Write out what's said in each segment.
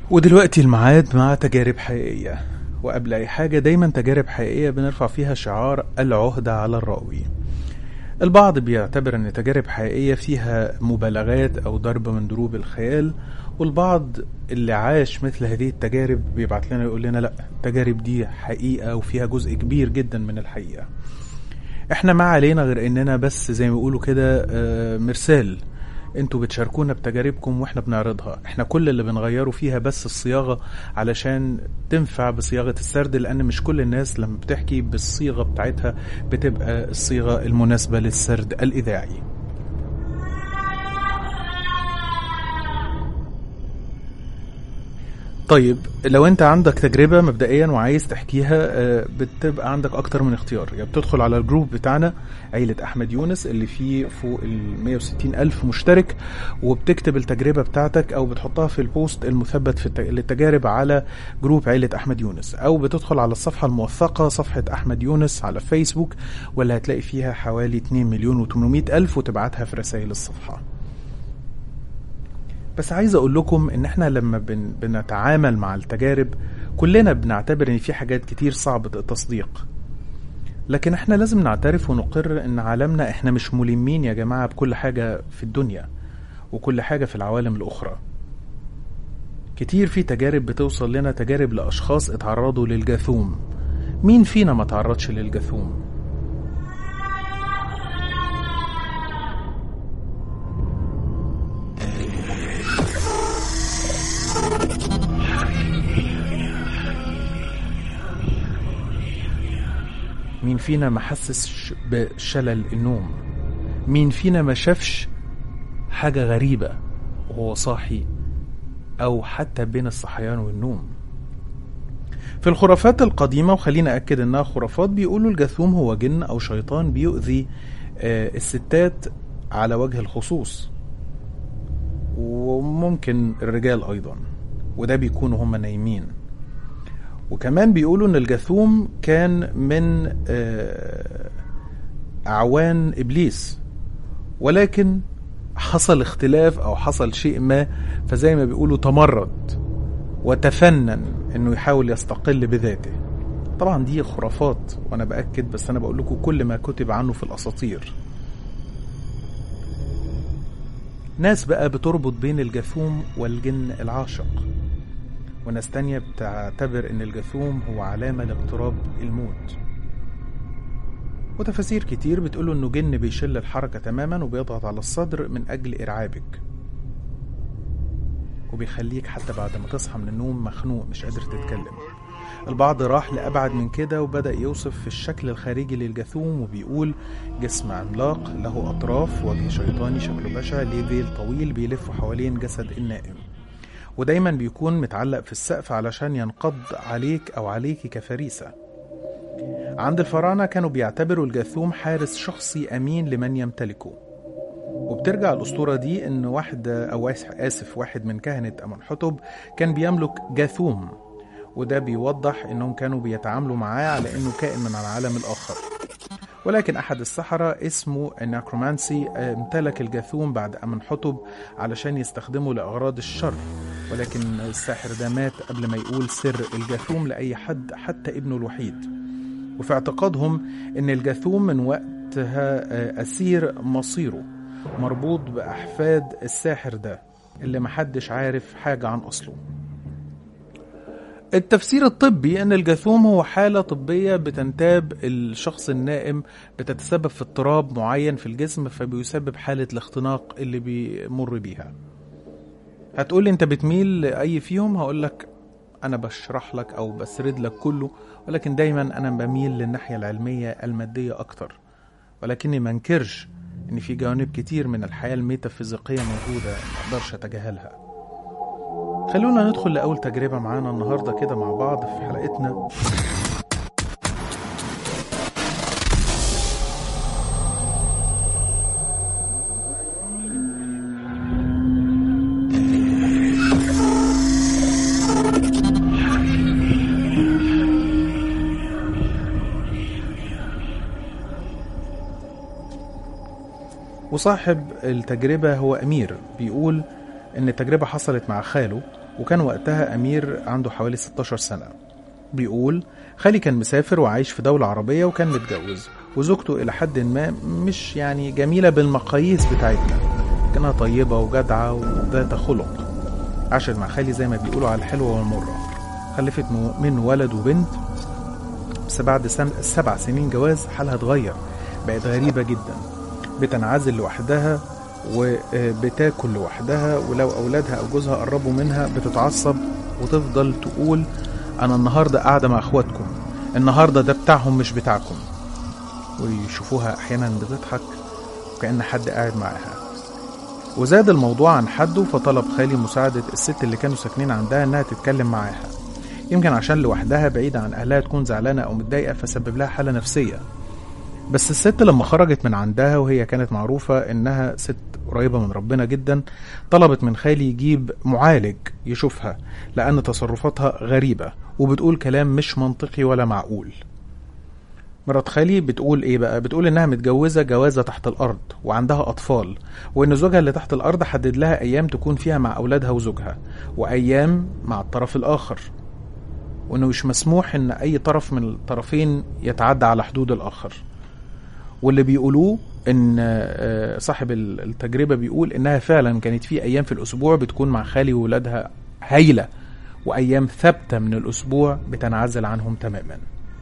ودلوقتي الميعاد مع تجارب حقيقية وقبل أي حاجة دايما تجارب حقيقية بنرفع فيها شعار العهدة على الراوي البعض بيعتبر أن تجارب حقيقية فيها مبالغات أو ضرب من ضروب الخيال والبعض اللي عاش مثل هذه التجارب بيبعت لنا يقول لنا لا التجارب دي حقيقة وفيها جزء كبير جدا من الحقيقة احنا ما علينا غير اننا بس زي ما بيقولوا كده آه، مرسال انتوا بتشاركونا بتجاربكم واحنا بنعرضها احنا كل اللي بنغيره فيها بس الصياغة علشان تنفع بصياغة السرد لان مش كل الناس لما بتحكي بالصيغة بتاعتها بتبقى الصيغة المناسبة للسرد الاذاعي طيب لو انت عندك تجربة مبدئيا وعايز تحكيها آه، بتبقى عندك اكتر من اختيار يا بتدخل على الجروب بتاعنا عيلة احمد يونس اللي فيه فوق ال 160 الف مشترك وبتكتب التجربة بتاعتك او بتحطها في البوست المثبت في الت- للتجارب على جروب عيلة احمد يونس او بتدخل على الصفحة الموثقة صفحة احمد يونس على فيسبوك واللي هتلاقي فيها حوالي 2 مليون و800 الف وتبعتها في رسائل الصفحة بس عايز اقول لكم ان احنا لما بن بنتعامل مع التجارب كلنا بنعتبر ان في حاجات كتير صعبة التصديق لكن احنا لازم نعترف ونقر ان عالمنا احنا مش ملمين يا جماعة بكل حاجة في الدنيا وكل حاجة في العوالم الاخرى كتير في تجارب بتوصل لنا تجارب لاشخاص اتعرضوا للجاثوم مين فينا ما تعرضش للجاثوم مين فينا ما حسش بشلل النوم مين فينا ما شافش حاجة غريبة وهو صاحي أو حتى بين الصحيان والنوم في الخرافات القديمة وخلينا أكد إنها خرافات بيقولوا الجاثوم هو جن أو شيطان بيؤذي آه، الستات على وجه الخصوص وممكن الرجال أيضا وده بيكونوا هم نايمين وكمان بيقولوا ان الجاثوم كان من آه، اعوان ابليس ولكن حصل اختلاف او حصل شيء ما فزي ما بيقولوا تمرد وتفنن انه يحاول يستقل بذاته طبعا دي خرافات وانا باكد بس انا بقول لكم كل ما كتب عنه في الاساطير ناس بقى بتربط بين الجاثوم والجن العاشق وناس تانية بتعتبر ان الجاثوم هو علامة لاقتراب الموت وتفاسير كتير بتقول انه جن بيشل الحركة تماما وبيضغط على الصدر من اجل ارعابك وبيخليك حتى بعد ما تصحى من النوم مخنوق مش قادر تتكلم البعض راح لأبعد من كده وبدأ يوصف في الشكل الخارجي للجاثوم وبيقول جسم عملاق له أطراف وجه شيطاني شكله بشع ليه ذيل طويل بيلف حوالين جسد النائم ودايما بيكون متعلق في السقف علشان ينقض عليك أو عليك كفريسة عند الفراعنة كانوا بيعتبروا الجاثوم حارس شخصي أمين لمن يمتلكه وبترجع الأسطورة دي إن واحد أو آسف واحد من كهنة أمنحتب كان بيملك جاثوم وده بيوضح إنهم كانوا بيتعاملوا معاه على إنه كائن من العالم الآخر ولكن أحد السحرة اسمه الناكرومانسي امتلك الجاثوم بعد أمنحتب علشان يستخدمه لأغراض الشر ولكن الساحر ده مات قبل ما يقول سر الجاثوم لأي حد حتى ابنه الوحيد وفي اعتقادهم إن الجاثوم من وقتها آه، أسير مصيره مربوط بأحفاد الساحر ده اللي محدش عارف حاجة عن أصله التفسير الطبي ان الجاثوم هو حالة طبية بتنتاب الشخص النائم بتتسبب في اضطراب معين في الجسم فبيسبب حالة الاختناق اللي بيمر بيها هتقولي انت بتميل لأي فيهم هقولك انا بشرح لك او بسرد لك كله ولكن دايما انا بميل للناحية العلمية المادية اكتر ولكني منكرش ان في جوانب كتير من الحياة الميتافيزيقية موجودة ما اقدرش اتجاهلها خلونا ندخل لأول تجربة معانا النهاردة كده مع بعض في حلقتنا وصاحب التجربة هو أمير بيقول إن التجربة حصلت مع خاله وكان وقتها أمير عنده حوالي 16 سنة بيقول خالي كان مسافر وعايش في دولة عربية وكان متجوز وزوجته إلى حد ما مش يعني جميلة بالمقاييس بتاعتنا كانها طيبة وجدعة وذات خلق عاشت مع خالي زي ما بيقولوا على الحلوة والمرة خلفت من ولد وبنت بس بعد سن... سبع سنين جواز حالها اتغير بقت غريبة جدا بتنعزل لوحدها وبتاكل لوحدها ولو أولادها أو جوزها قربوا منها بتتعصب وتفضل تقول أنا النهاردة قاعدة مع أخواتكم النهاردة ده بتاعهم مش بتاعكم ويشوفوها أحيانا بتضحك وكأن حد قاعد معاها وزاد الموضوع عن حده فطلب خالي مساعدة الست اللي كانوا ساكنين عندها إنها تتكلم معاها يمكن عشان لوحدها بعيدة عن أهلها تكون زعلانة أو متضايقة فسبب لها حالة نفسية بس الست لما خرجت من عندها وهي كانت معروفة إنها ست قريبة من ربنا جدا طلبت من خالي يجيب معالج يشوفها لأن تصرفاتها غريبة وبتقول كلام مش منطقي ولا معقول مرات خالي بتقول ايه بقى بتقول انها متجوزه جوازه تحت الارض وعندها اطفال وان زوجها اللي تحت الارض حدد لها ايام تكون فيها مع اولادها وزوجها وايام مع الطرف الاخر وانه مش مسموح ان اي طرف من الطرفين يتعدى على حدود الاخر واللي بيقولوه ان صاحب التجربه بيقول انها فعلا كانت في ايام في الاسبوع بتكون مع خالي وولادها هايله وايام ثابته من الاسبوع بتنعزل عنهم تماما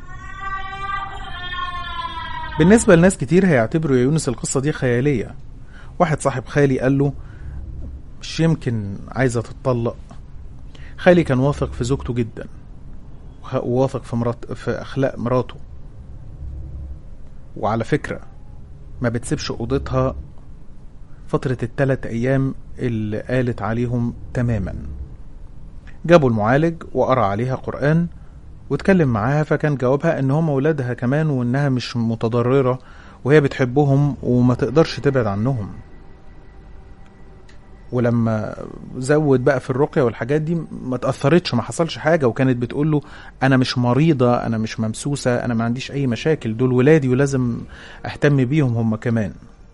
بالنسبة لناس كتير هيعتبروا يا يونس القصة دي خيالية واحد صاحب خالي قال له مش يمكن عايزة تتطلق خالي كان واثق في زوجته جدا وواثق في مرات في أخلاق مراته وعلى فكرة ما بتسيبش أوضتها فترة التلات أيام اللي قالت عليهم تماما جابوا المعالج وقرأ عليها قرآن واتكلم معاها فكان جوابها ان هم ولادها كمان وانها مش متضررة وهي بتحبهم وما تقدرش تبعد عنهم ولما زود بقى في الرقية والحاجات دي ما تأثرتش ما حصلش حاجة وكانت بتقول له أنا مش مريضة أنا مش ممسوسة أنا ما عنديش أي مشاكل دول ولادي ولازم أهتم بيهم هم كمان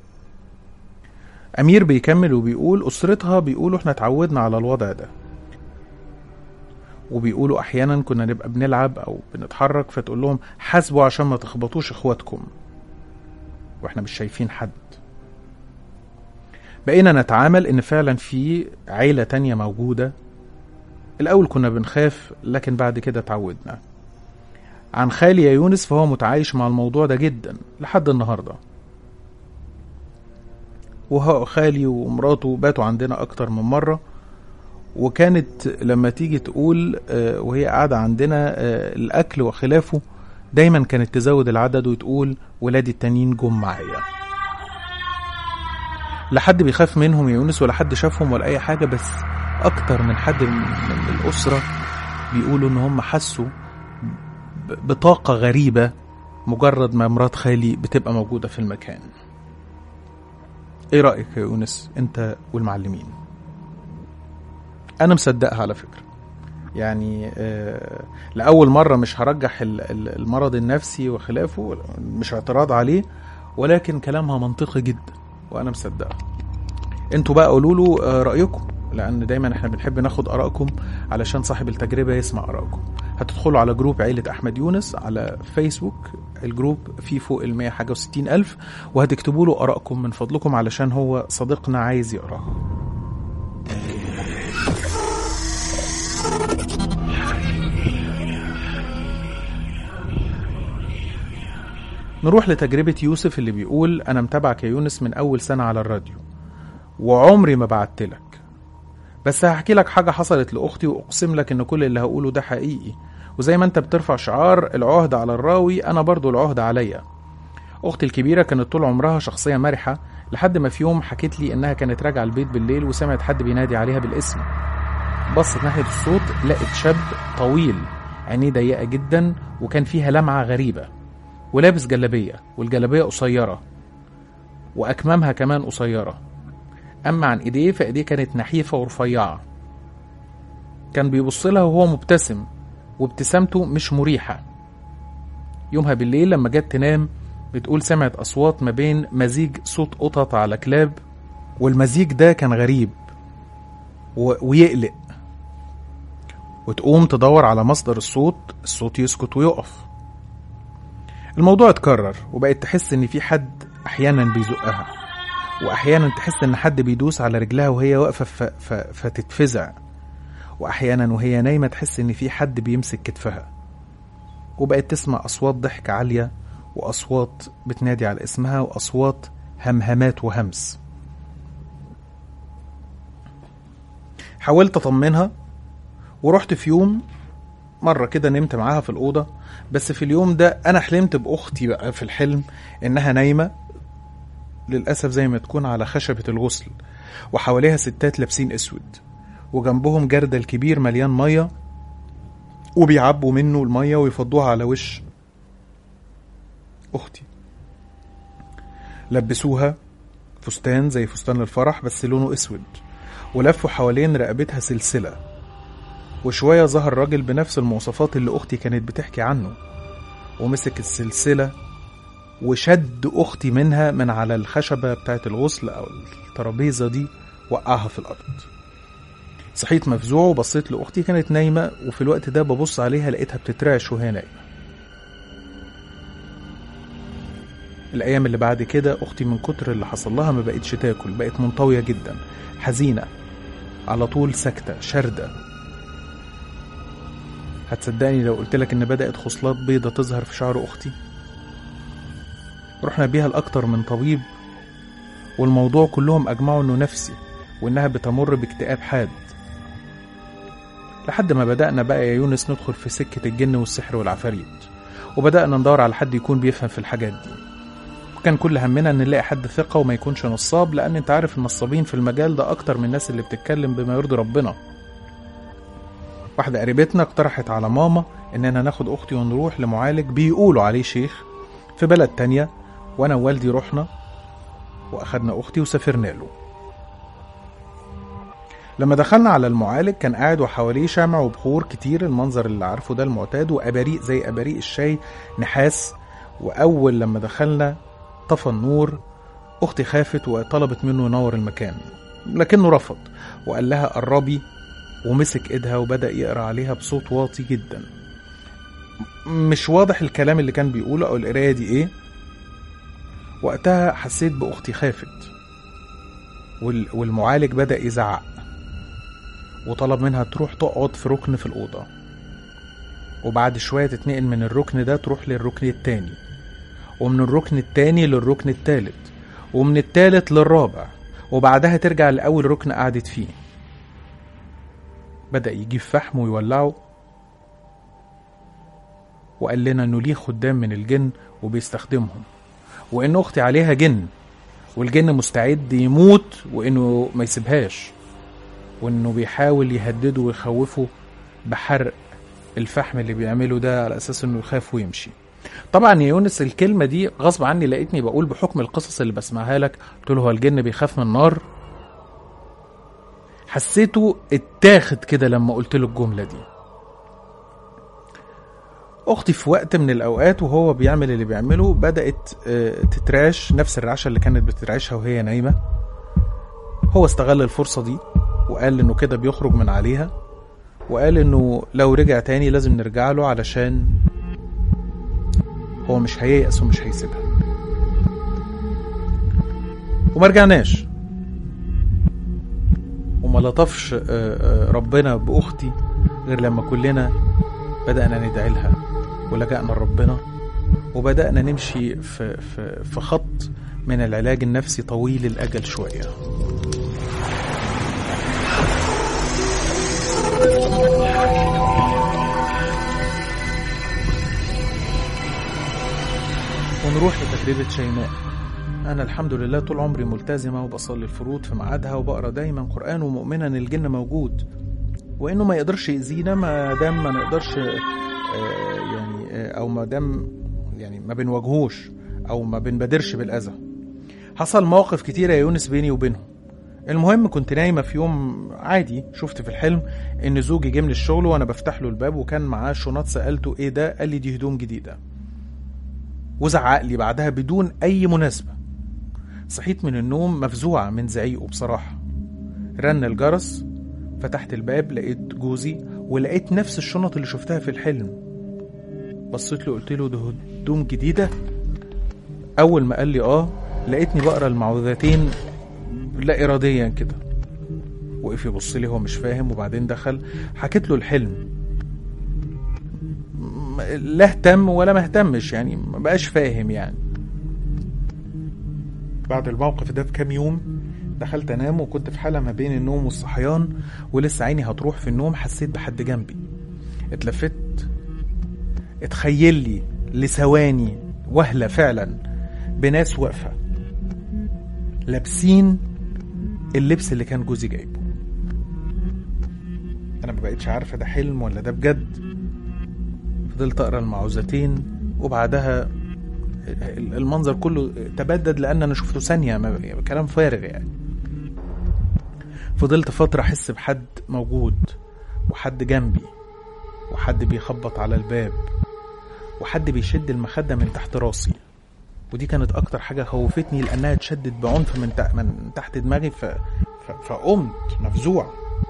أمير بيكمل وبيقول أسرتها بيقولوا إحنا اتعودنا على الوضع ده وبيقولوا احيانا كنا نبقى بنلعب او بنتحرك فتقول لهم حاسبوا عشان ما تخبطوش اخواتكم واحنا مش شايفين حد بقينا نتعامل ان فعلا في عيلة تانية موجودة الاول كنا بنخاف لكن بعد كده اتعودنا عن خالي يا يونس فهو متعايش مع الموضوع ده جدا لحد النهاردة وهو خالي ومراته باتوا عندنا اكتر من مره وكانت لما تيجي تقول وهي قاعدة عندنا الأكل وخلافه دايما كانت تزود العدد وتقول ولادي التانيين جم معايا لا حد بيخاف منهم يا يونس ولا حد شافهم ولا أي حاجة بس أكتر من حد من الأسرة بيقولوا إن هم حسوا بطاقة غريبة مجرد ما مرات خالي بتبقى موجودة في المكان ايه رأيك يا يونس انت والمعلمين انا مصدقها على فكره يعني آه لاول مره مش هرجح المرض النفسي وخلافه مش اعتراض عليه ولكن كلامها منطقي جدا وانا مصدقها انتوا بقى قولوا له آه رايكم لان دايما احنا بنحب ناخد ارائكم علشان صاحب التجربه يسمع ارائكم هتدخلوا على جروب عيلة أحمد يونس على فيسبوك الجروب فيه فوق المية حاجة وستين ألف وهتكتبوا له أراءكم من فضلكم علشان هو صديقنا عايز يقراها نروح لتجربة يوسف اللي بيقول أنا متابعك يا يونس من أول سنة على الراديو وعمري ما بعتلك بس هحكي لك حاجة حصلت لأختي وأقسم لك إن كل اللي هقوله ده حقيقي وزي ما أنت بترفع شعار العهد على الراوي أنا برضو العهد عليا أختي الكبيرة كانت طول عمرها شخصية مرحة لحد ما في يوم حكت لي إنها كانت راجعة البيت بالليل وسمعت حد بينادي عليها بالاسم بصت ناحية الصوت لقت شاب طويل عينيه ضيقة جدا وكان فيها لمعة غريبة ولابس جلابية والجلابية قصيرة وأكمامها كمان قصيرة أما عن إيديه فإيديه كانت نحيفة ورفيعة كان بيبص لها وهو مبتسم وابتسامته مش مريحة يومها بالليل لما جت تنام بتقول سمعت أصوات ما بين مزيج صوت قطط على كلاب والمزيج ده كان غريب و... ويقلق وتقوم تدور على مصدر الصوت الصوت يسكت ويقف الموضوع اتكرر وبقت تحس ان في حد احيانا بيزقها واحيانا تحس ان حد بيدوس على رجلها وهي واقفه ف... ف... فتتفزع واحيانا وهي نايمه تحس ان في حد بيمسك كتفها وبقت تسمع اصوات ضحك عاليه واصوات بتنادي على اسمها واصوات همهمات وهمس حاولت اطمنها ورحت في يوم مرة كده نمت معاها في الأوضة بس في اليوم ده أنا حلمت بأختي بقى في الحلم إنها نايمة للأسف زي ما تكون على خشبة الغسل وحواليها ستات لابسين أسود وجنبهم جردل كبير مليان مية وبيعبوا منه المية ويفضوها على وش أختي لبسوها فستان زي فستان الفرح بس لونه أسود ولفوا حوالين رقبتها سلسلة وشوية ظهر راجل بنفس المواصفات اللي أختي كانت بتحكي عنه ومسك السلسلة وشد أختي منها من على الخشبة بتاعت الغسل أو الترابيزة دي وقعها في الأرض صحيت مفزوع وبصيت لأختي كانت نايمة وفي الوقت ده ببص عليها لقيتها بتترعش وهي نايمة الأيام اللي بعد كده أختي من كتر اللي حصل لها ما بقتش تاكل بقت منطوية جدا حزينة على طول ساكتة شاردة هتصدقني لو قلتلك إن بدأت خصلات بيضة تظهر في شعر أختي رحنا بيها لأكتر من طبيب والموضوع كلهم أجمعوا إنه نفسي وإنها بتمر باكتئاب حاد لحد ما بدأنا بقى يا يونس ندخل في سكة الجن والسحر والعفاريت وبدأنا ندور على حد يكون بيفهم في الحاجات دي وكان كل همنا ان نلاقي حد ثقة وما يكونش نصاب لأن انت عارف النصابين في المجال ده أكتر من الناس اللي بتتكلم بما يرضي ربنا واحدة قريبتنا اقترحت على ماما إننا ناخد أختي ونروح لمعالج بيقولوا عليه شيخ في بلد تانية وأنا ووالدي رحنا وأخدنا أختي وسافرنا له لما دخلنا على المعالج كان قاعد وحواليه شمع وبخور كتير المنظر اللي عارفه ده المعتاد وأباريق زي أباريق الشاي نحاس وأول لما دخلنا طفى النور أختي خافت وطلبت منه ينور المكان لكنه رفض وقال لها قربي ومسك ايدها وبدأ يقرأ عليها بصوت واطي جدا مش واضح الكلام اللي كان بيقوله أو القراية دي إيه وقتها حسيت بأختي خافت وال- والمعالج بدأ يزعق وطلب منها تروح تقعد في ركن في الأوضة وبعد شوية تتنقل من الركن ده تروح للركن التاني ومن الركن التاني للركن التالت ومن التالت للرابع وبعدها ترجع لأول ركن قعدت فيه بدأ يجيب فحم ويولعه وقال لنا انه ليه خدام من الجن وبيستخدمهم وان اختي عليها جن والجن مستعد يموت وانه ما يسيبهاش وانه بيحاول يهدده ويخوفه بحرق الفحم اللي بيعمله ده على اساس انه يخاف ويمشي طبعا يا يونس الكلمه دي غصب عني لقيتني بقول بحكم القصص اللي بسمعها لك قلت له هو الجن بيخاف من النار حسيته اتاخد كده لما قلت له الجمله دي اختي في وقت من الاوقات وهو بيعمل اللي بيعمله بدات آه، تتراش نفس الرعشه اللي كانت بتترعشها وهي نايمه هو استغل الفرصه دي وقال انه كده بيخرج من عليها وقال انه لو رجع تاني لازم نرجع له علشان هو مش هييأس ومش هيسيبها وما رجعناش وما لطفش آه، آه، ربنا بأختي غير لما كلنا بدأنا ندعي لها ولجأنا لربنا وبدأنا نمشي في, في, في خط من العلاج النفسي طويل الأجل شوية ونروح لتجربة شيماء أنا الحمد لله طول عمري ملتزمة وبصلي الفروض في ميعادها وبقرا دايما قرآن ومؤمنة إن الجن موجود وإنه ما يقدرش يأذينا ما دام ما نقدرش آه، يعني آه، أو ما دام يعني ما بنواجهوش أو ما بنبادرش بالأذى حصل مواقف كتيرة يا يونس بيني وبينهم المهم كنت نايمة في يوم عادي شفت في الحلم إن زوجي جه من الشغل وأنا بفتح له الباب وكان معاه شنط سألته إيه ده قال لي دي هدوم جديدة وزعق لي بعدها بدون أي مناسبة صحيت من النوم مفزوعة من زعيقه بصراحة رن الجرس فتحت الباب لقيت جوزي ولقيت نفس الشنط اللي شفتها في الحلم بصيت له قلت له ده هدوم جديدة أول ما قال لي آه لقيتني بقرا المعوذتين لا إراديا كده وقف يبص لي هو مش فاهم وبعدين دخل حكيت له الحلم م- لا اهتم ولا ما اهتمش يعني ما بقاش فاهم يعني بعد الموقف ده بكام يوم دخلت انام وكنت في حاله ما بين النوم والصحيان ولسه عيني هتروح في النوم حسيت بحد جنبي اتلفت اتخيل لي لثواني وهله فعلا بناس واقفه لابسين اللبس اللي كان جوزي جايبه انا ما بقتش عارفه ده حلم ولا ده بجد فضلت اقرا المعوذتين وبعدها المنظر كله تبدد لان انا شفته ثانيه ما كلام فارغ يعني فضلت فتره احس بحد موجود وحد جنبي وحد بيخبط على الباب وحد بيشد المخده من تحت راسي ودي كانت اكتر حاجه خوفتني لانها اتشدت بعنف من تحت من تحت دماغي ف... ف... فقمت مفزوع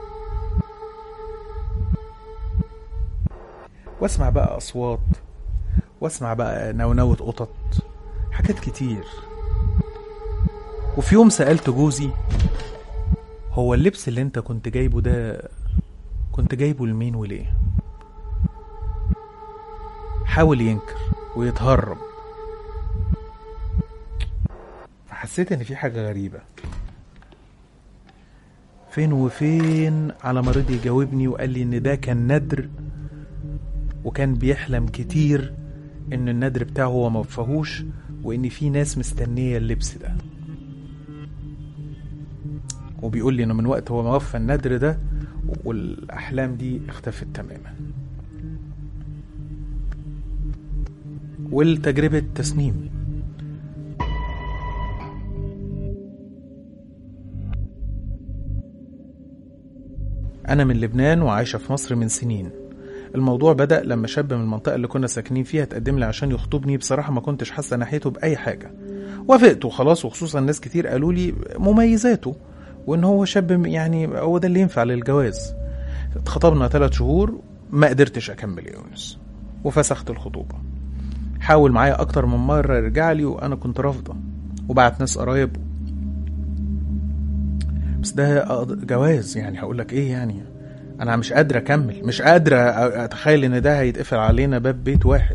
واسمع بقى اصوات واسمع بقى نونوة قطط حاجات كتير وفي يوم سألت جوزي هو اللبس اللي انت كنت جايبه ده كنت جايبه لمين وليه حاول ينكر ويتهرب فحسيت ان في حاجة غريبة فين وفين على ما رضي يجاوبني وقال لي ان ده كان ندر وكان بيحلم كتير ان الندر بتاعه هو ما وفاهوش وان في ناس مستنيه اللبس ده وبيقول لي انه من وقت هو ما وفى الندر ده والاحلام دي اختفت تماما والتجربة تسنيم أنا من لبنان وعايشة في مصر من سنين الموضوع بدأ لما شاب من المنطقة اللي كنا ساكنين فيها تقدم لي عشان يخطبني بصراحة ما كنتش حاسة ناحيته بأي حاجة وافقت وخلاص وخصوصا ناس كتير قالوا لي مميزاته وإن هو شاب يعني هو ده اللي ينفع للجواز اتخطبنا ثلاث شهور ما قدرتش أكمل يا يونس وفسخت الخطوبة حاول معايا أكتر من مرة يرجع لي وأنا كنت رافضة وبعت ناس قرايبه بس ده جواز يعني هقول لك ايه يعني انا مش قادر اكمل مش قادر اتخيل ان ده هيتقفل علينا باب بيت واحد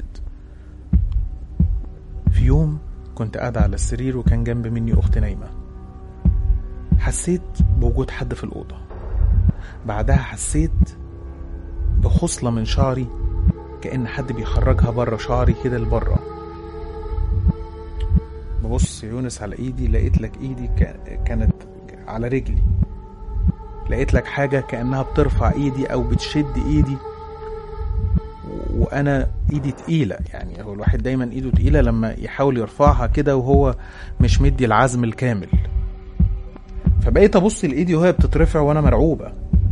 في يوم كنت قاعدة على السرير وكان جنب مني اختي نايمة حسيت بوجود حد في الأوضة بعدها حسيت بخصلة من شعري كأن حد بيخرجها بره شعري كده لبره ببص يا يونس على ايدي لقيت لك ايدي كانت على رجلي لقيت لك حاجة كأنها بترفع ايدي او بتشد ايدي وانا ايدي تقيلة يعني هو الواحد دايما ايده تقيلة لما يحاول يرفعها كده وهو مش مدي العزم الكامل فبقيت ابص لايدي وهي بتترفع وانا مرعوبة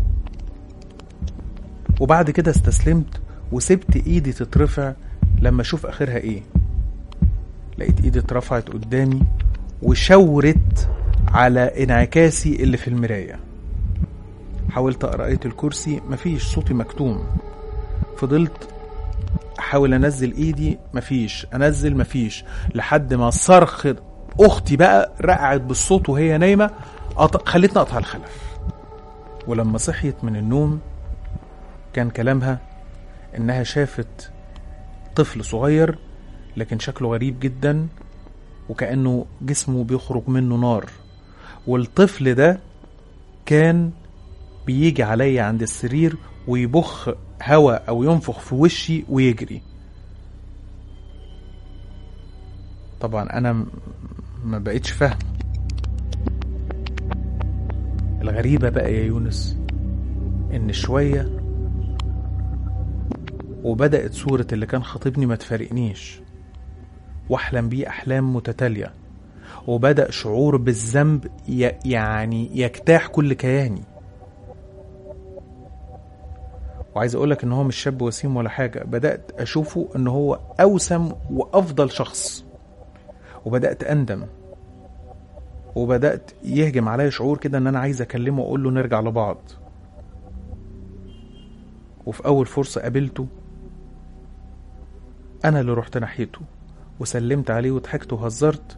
وبعد كده استسلمت وسبت ايدي تترفع لما اشوف اخرها ايه لقيت ايدي اترفعت قدامي وشورت على انعكاسي اللي في المراية حاولت اقرا آية الكرسي مفيش صوتي مكتوم فضلت احاول انزل ايدي مفيش انزل مفيش لحد ما صرخ اختي بقى رقعت بالصوت وهي نايمه أط... خلتني اقطع الخلف ولما صحيت من النوم كان كلامها انها شافت طفل صغير لكن شكله غريب جدا وكأنه جسمه بيخرج منه نار والطفل ده كان بيجي عليا عند السرير ويبخ هوا او ينفخ في وشي ويجري طبعا انا ما بقتش فاهم الغريبة بقى يا يونس ان شوية وبدأت صورة اللي كان خاطبني ما تفارقنيش واحلم بيه احلام متتالية وبدأ شعور بالذنب يعني يجتاح كل كياني وعايز اقولك ان هو مش شاب وسيم ولا حاجة بدأت اشوفه ان هو اوسم وافضل شخص وبدأت اندم وبدأت يهجم عليا شعور كده ان انا عايز اكلمه واقول له نرجع لبعض وفي أول فرصة قابلته أنا اللي رحت ناحيته وسلمت عليه وضحكت وهزرت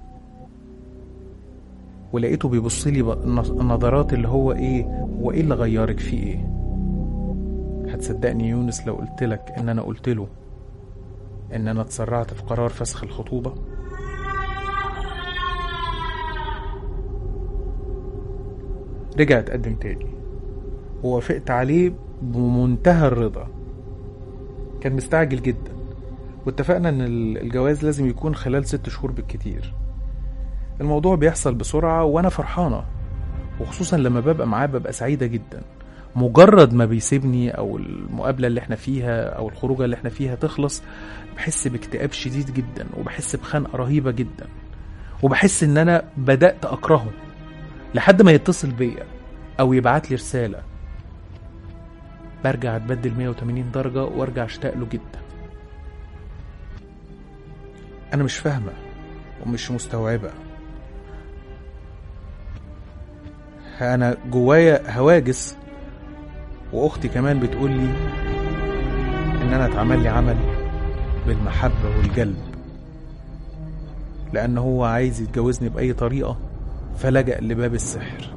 ولقيته بيبص لي النظرات اللي هو ايه هو ايه اللي غيرك فيه ايه هتصدقني يونس لو قلت لك ان انا قلت له ان انا اتسرعت في قرار فسخ الخطوبه رجع اتقدم تاني ووافقت عليه بمنتهى الرضا كان مستعجل جدا واتفقنا ان الجواز لازم يكون خلال ست شهور بالكتير الموضوع بيحصل بسرعة وانا فرحانة وخصوصا لما ببقى معاه ببقى سعيدة جدا مجرد ما بيسيبني او المقابلة اللي احنا فيها او الخروجة اللي احنا فيها تخلص بحس باكتئاب شديد جدا وبحس بخنقة رهيبة جدا وبحس ان انا بدأت اكرهه لحد ما يتصل بيا او يبعت لي رسالة برجع اتبدل 180 درجة وارجع اشتاق له جدا انا مش فاهمة ومش مستوعبة انا جوايا هواجس واختي كمان بتقول لي ان انا اتعمل لي عمل بالمحبة والقلب لان هو عايز يتجوزني باي طريقة فلجأ لباب السحر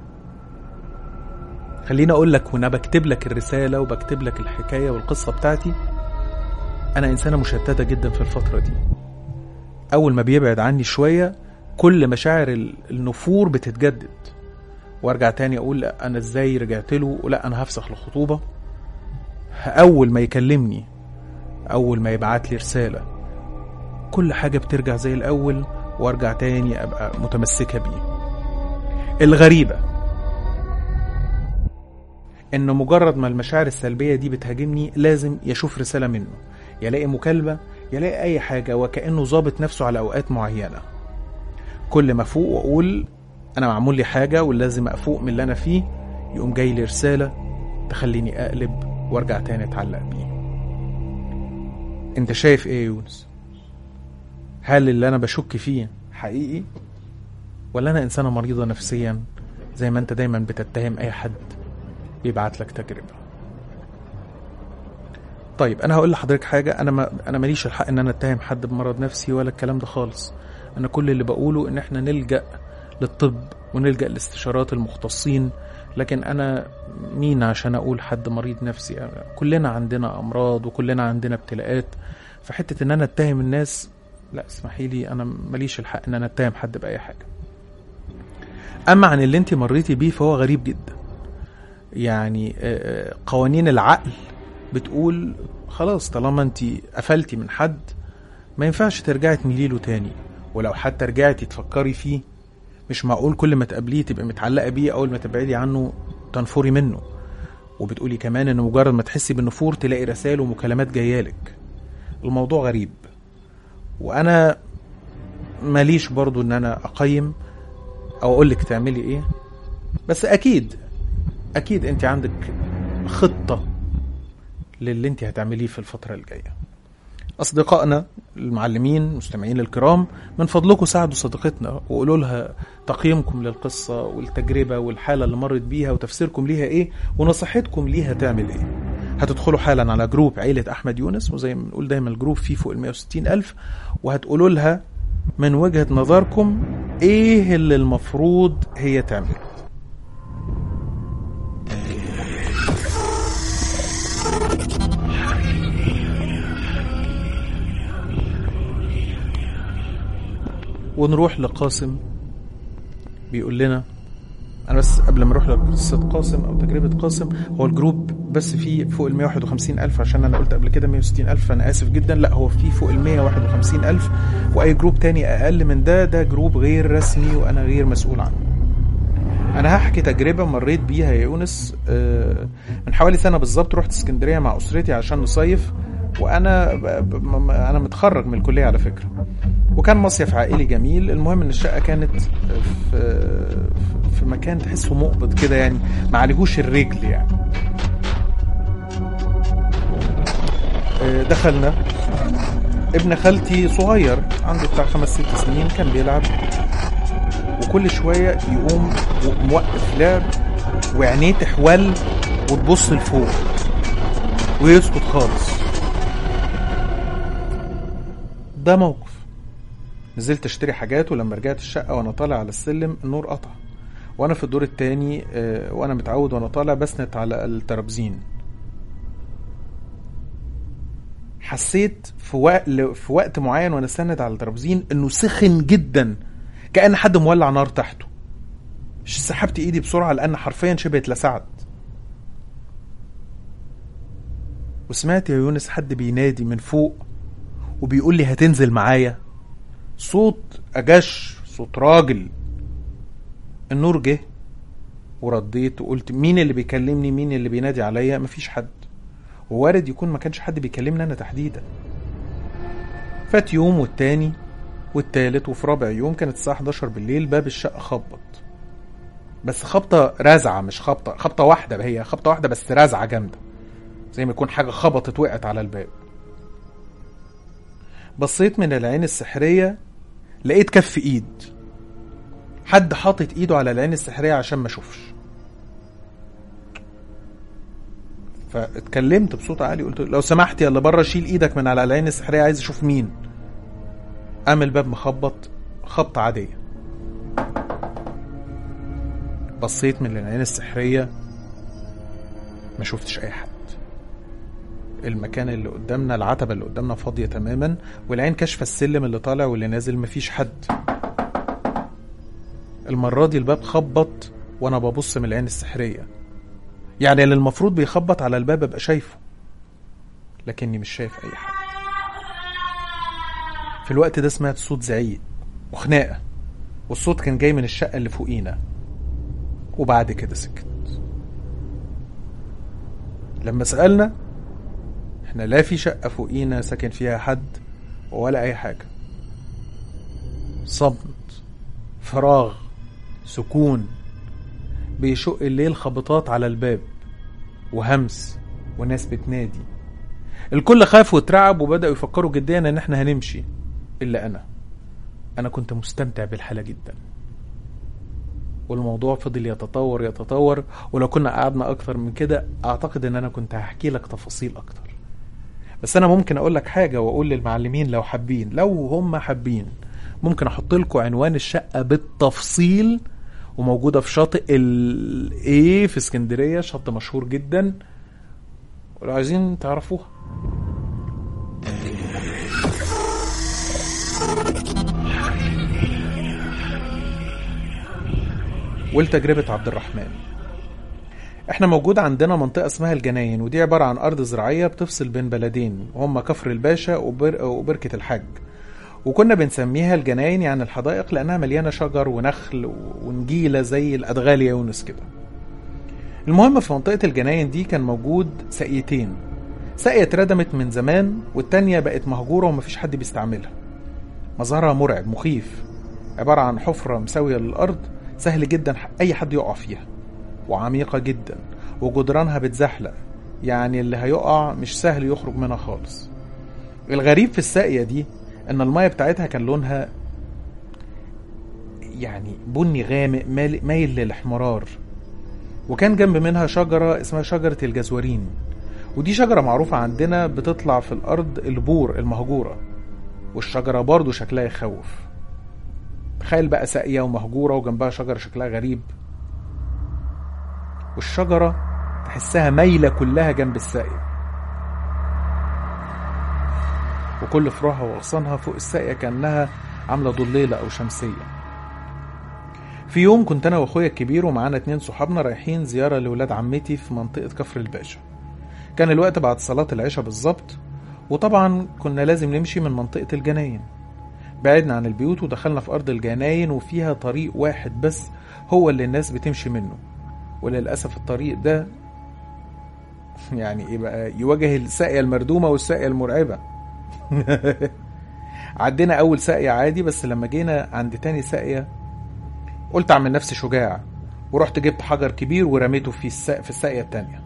خليني اقول لك وانا بكتب لك الرسالة وبكتب لك الحكاية والقصة بتاعتي انا انسانة مشتتة جدا في الفترة دي اول ما بيبعد عني شوية كل مشاعر النفور بتتجدد وارجع تاني اقول لا انا ازاي رجعت له ولا انا هفسخ الخطوبه اول ما يكلمني اول ما يبعت لي رساله كل حاجه بترجع زي الاول وارجع تاني ابقى متمسكه بيه الغريبه ان مجرد ما المشاعر السلبيه دي بتهاجمني لازم يشوف رساله منه يلاقي مكالمه يلاقي اي حاجه وكانه ظابط نفسه على اوقات معينه كل ما فوق واقول انا معمول لي حاجه ولازم افوق من اللي انا فيه يقوم جاي لي رساله تخليني اقلب وارجع تاني اتعلق بيه انت شايف ايه يا يونس هل اللي انا بشك فيه حقيقي ولا انا انسانه مريضه نفسيا زي ما انت دايما بتتهم اي حد بيبعت لك تجربه طيب انا هقول لحضرتك حاجه انا ما انا ماليش الحق ان انا اتهم حد بمرض نفسي ولا الكلام ده خالص انا كل اللي بقوله ان احنا نلجا للطب ونلجا لاستشارات المختصين لكن انا مين عشان اقول حد مريض نفسي كلنا عندنا امراض وكلنا عندنا ابتلاءات فحته ان انا اتهم الناس لا اسمحي لي انا ماليش الحق ان انا اتهم حد باي حاجه اما عن اللي انت مريتي بيه فهو غريب جدا يعني قوانين العقل بتقول خلاص طالما انت قفلتي من حد ما ينفعش ترجعي تميلي له تاني ولو حتى رجعتي تفكري فيه مش معقول كل ما تقابليه تبقى متعلقه بيه اول ما تبعدي عنه تنفري منه وبتقولي كمان ان مجرد ما تحسي بالنفور تلاقي رسائل ومكالمات جايالك الموضوع غريب وانا ماليش برضو ان انا اقيم او اقول لك تعملي ايه بس اكيد اكيد انت عندك خطه للي انت هتعمليه في الفتره الجايه اصدقائنا المعلمين المستمعين الكرام من فضلكم ساعدوا صديقتنا وقولوا لها تقييمكم للقصه والتجربه والحاله اللي مرت بيها وتفسيركم ليها ايه ونصيحتكم ليها تعمل ايه هتدخلوا حالا على جروب عيلة أحمد يونس وزي ما بنقول دايما الجروب فيه فوق ال 160 ألف وهتقولوا لها من وجهة نظركم إيه اللي المفروض هي تعمله ونروح لقاسم بيقول لنا انا بس قبل ما اروح لقصه قاسم او تجربه قاسم هو الجروب بس فيه فوق ال 151 الف عشان انا قلت قبل كده 160 الف فانا اسف جدا لا هو فيه فوق ال 151 الف واي جروب تاني اقل من ده ده جروب غير رسمي وانا غير مسؤول عنه انا هحكي تجربه مريت بيها يا يونس من حوالي سنه بالظبط رحت اسكندريه مع اسرتي عشان نصيف وانا انا متخرج من الكليه على فكره وكان مصيف عائلي جميل المهم ان الشقه كانت في في مكان تحسه مقبض كده يعني ما عليهوش الرجل يعني دخلنا ابن خالتي صغير عنده بتاع خمس ست سنين كان بيلعب وكل شوية يقوم موقف لعب وعينيه تحول وتبص لفوق ويسكت خالص ده موقف نزلت اشتري حاجات ولما رجعت الشقة وانا طالع على السلم النور قطع وانا في الدور التاني آه، وانا متعود وانا طالع بسند على الترابزين حسيت في وقت في وقت معين وانا ساند على الترابزين انه سخن جدا كأن حد مولع نار تحته سحبت ايدي بسرعة لأن حرفيا شبه اتلسعت وسمعت يا يونس حد بينادي من فوق وبيقول لي هتنزل معايا صوت أجش صوت راجل النور جه ورديت وقلت مين اللي بيكلمني مين اللي بينادي عليا مفيش حد ووارد يكون ما كانش حد بيكلمني انا تحديدا فات يوم والتاني والتالت وفي رابع يوم كانت الساعة 11 بالليل باب الشقة خبط بس خبطة رازعة مش خبطة خبطة واحدة هي خبطة واحدة بس رازعة جامدة زي ما يكون حاجة خبطت وقعت على الباب بصيت من العين السحرية لقيت كف ايد حد حاطط ايده على العين السحرية عشان ما اشوفش فاتكلمت بصوت عالي قلت له، لو سمحت يا اللي بره شيل ايدك من على العين السحرية عايز اشوف مين قام الباب مخبط خبطة عادية بصيت من العين السحرية ما شفتش أي حد المكان اللي قدامنا العتبة اللي قدامنا فاضية تماما والعين كاشفة السلم اللي طالع واللي نازل مفيش حد المرة دي الباب خبط وأنا ببص من العين السحرية يعني اللي المفروض بيخبط على الباب أبقى شايفه لكني مش شايف أي حد في الوقت ده سمعت صوت زعيق وخناقة والصوت كان جاي من الشقة اللي فوقينا وبعد كده سكت لما سألنا احنا لا في شقة فوقينا ساكن فيها حد ولا أي حاجة صمت فراغ سكون بيشق الليل خبطات على الباب وهمس وناس بتنادي الكل خاف واترعب وبدأوا يفكروا جديا ان احنا هنمشي الا انا انا كنت مستمتع بالحالة جدا والموضوع فضل يتطور يتطور ولو كنا قعدنا اكتر من كده اعتقد ان انا كنت هحكي لك تفاصيل اكتر بس انا ممكن اقول لك حاجة واقول للمعلمين لو حابين لو هم حابين ممكن احط لكم عنوان الشقة بالتفصيل وموجودة في شاطئ ال ايه في اسكندرية شط مشهور جدا ولو عايزين تعرفوها ولتجربة عبد الرحمن احنا موجود عندنا منطقة اسمها الجناين ودي عبارة عن أرض زراعية بتفصل بين بلدين وهم كفر الباشا وبر... وبركة الحج وكنا بنسميها الجناين يعني الحدائق لأنها مليانة شجر ونخل ونجيلة زي الأدغال يا يونس كده المهم في منطقة الجناين دي كان موجود ساقيتين ساقية اتردمت من زمان والتانية بقت مهجورة ومفيش حد بيستعملها مظهرها مرعب مخيف عبارة عن حفرة مساوية للأرض سهل جدا أي حد يقع فيها وعميقة جدا وجدرانها بتزحلق يعني اللي هيقع مش سهل يخرج منها خالص الغريب في الساقية دي ان المية بتاعتها كان لونها يعني بني غامق مال- مايل للاحمرار وكان جنب منها شجرة اسمها شجرة الجزورين ودي شجرة معروفة عندنا بتطلع في الأرض البور المهجورة والشجرة برضو شكلها يخوف تخيل بقى ساقية ومهجورة وجنبها شجرة شكلها غريب والشجرة تحسها مايلة كلها جنب الساقية وكل فروعها وأغصانها فوق الساقية كأنها عاملة ضليلة أو شمسية في يوم كنت أنا وأخويا الكبير ومعانا اتنين صحابنا رايحين زيارة لولاد عمتي في منطقة كفر الباشا كان الوقت بعد صلاة العشاء بالظبط وطبعا كنا لازم نمشي من منطقة الجناين بعدنا عن البيوت ودخلنا في أرض الجناين وفيها طريق واحد بس هو اللي الناس بتمشي منه وللأسف الطريق ده يعني ايه بقى يواجه الساقية المردومة والساقية المرعبة عدينا أول ساقية عادي بس لما جينا عند تاني ساقية قلت أعمل نفسي شجاع ورحت جبت حجر كبير ورميته في الساق في الساقية التانية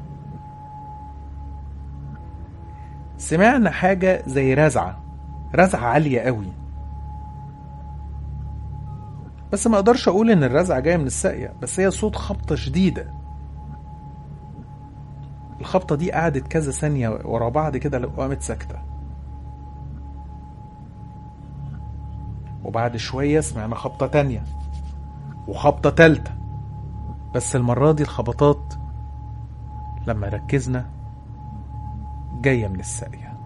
سمعنا حاجة زي رزعة رزعة عالية قوي بس ما اقدرش اقول ان الرزعة جاية من الساقية بس هي صوت خبطة شديدة الخبطة دي قعدت كذا ثانية ورا بعض كده وقامت ساكتة وبعد شوية سمعنا خبطة تانية وخبطة تالتة بس المرة دي الخبطات لما ركزنا جاية من الساقية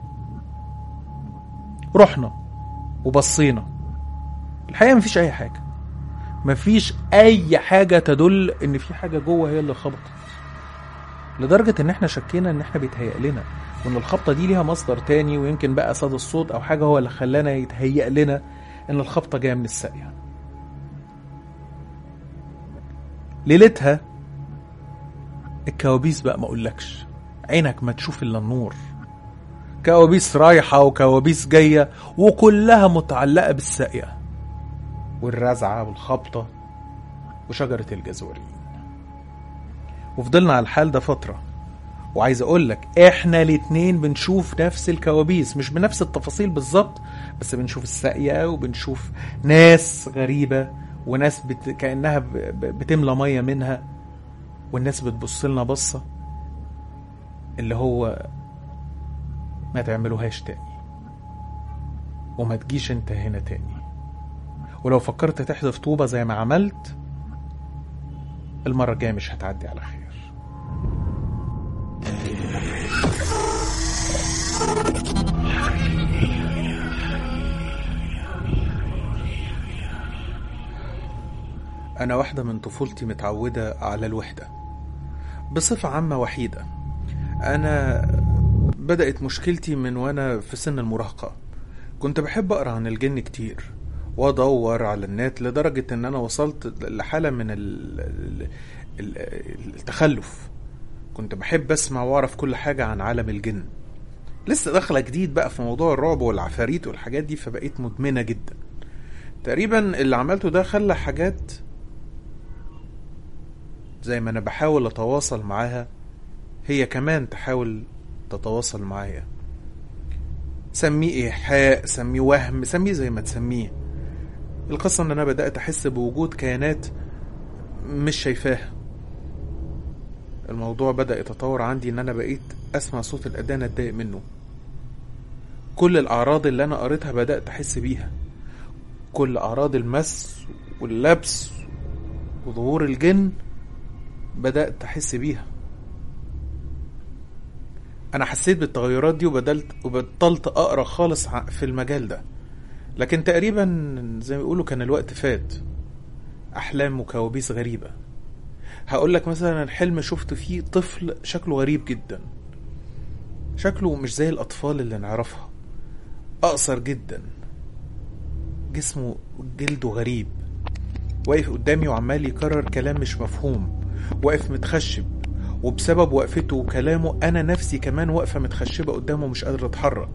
رحنا وبصينا الحقيقة مفيش أي حاجة مفيش أي حاجة تدل إن في حاجة جوه هي اللي خبطت لدرجة إن إحنا شكينا إن إحنا بيتهيأ لنا وإن الخبطة دي ليها مصدر تاني ويمكن بقى صدى الصوت أو حاجة هو اللي خلانا يتهيأ لنا إن الخبطة جاية من الساقية ليلتها الكوابيس بقى ما اقولكش عينك ما تشوف الا النور كوابيس رايحة وكوابيس جاية وكلها متعلقة بالساقية والرزعة والخبطة وشجرة الجزورين وفضلنا على الحال ده فترة وعايز اقولك احنا الاتنين بنشوف نفس الكوابيس مش بنفس التفاصيل بالظبط بس بنشوف الساقية وبنشوف ناس غريبة وناس بت... كأنها ب... ب- بتملى مية منها والناس بتبص لنا بصة اللي هو ما تعملوهاش تاني وما تجيش انت هنا تاني ولو فكرت تحذف طوبة زي ما عملت المرة الجاية مش هتعدي على خير أنا واحدة من طفولتي متعودة على الوحدة بصفة عامة وحيدة أنا بدأت مشكلتي من وأنا في سن المراهقة كنت بحب أقرأ عن الجن كتير وأدور على النت لدرجة إن أنا وصلت لحالة من ال- ال- ال- التخلف كنت بحب أسمع وأعرف كل حاجة عن عالم الجن لسه داخلة جديد بقى في موضوع الرعب والعفاريت والحاجات دي فبقيت مدمنة جدا تقريبا اللي عملته ده خلى حاجات زي ما انا بحاول اتواصل معاها هي كمان تحاول تتواصل معايا سميه ايحاء سميه وهم سميه زي ما تسميه القصة ان انا بدأت احس بوجود كيانات مش شايفاها الموضوع بدأ يتطور عندي ان انا بقيت اسمع صوت الاذان اتضايق منه كل الاعراض اللي انا قريتها بدأت احس بيها كل اعراض المس واللبس وظهور الجن بدأت أحس بيها أنا حسيت بالتغيرات دي وبدلت وبطلت أقرأ خالص ع- في المجال ده لكن تقريبا زي ما بيقولوا كان الوقت فات أحلام وكوابيس غريبة هقول لك مثلا حلم شفت فيه طفل شكله غريب جدا شكله مش زي الأطفال اللي نعرفها أقصر جدا جسمه جلده غريب واقف قدامي وعمال يكرر كلام مش مفهوم واقف متخشب وبسبب وقفته وكلامه انا نفسي كمان واقفه متخشبه قدامه مش قادره اتحرك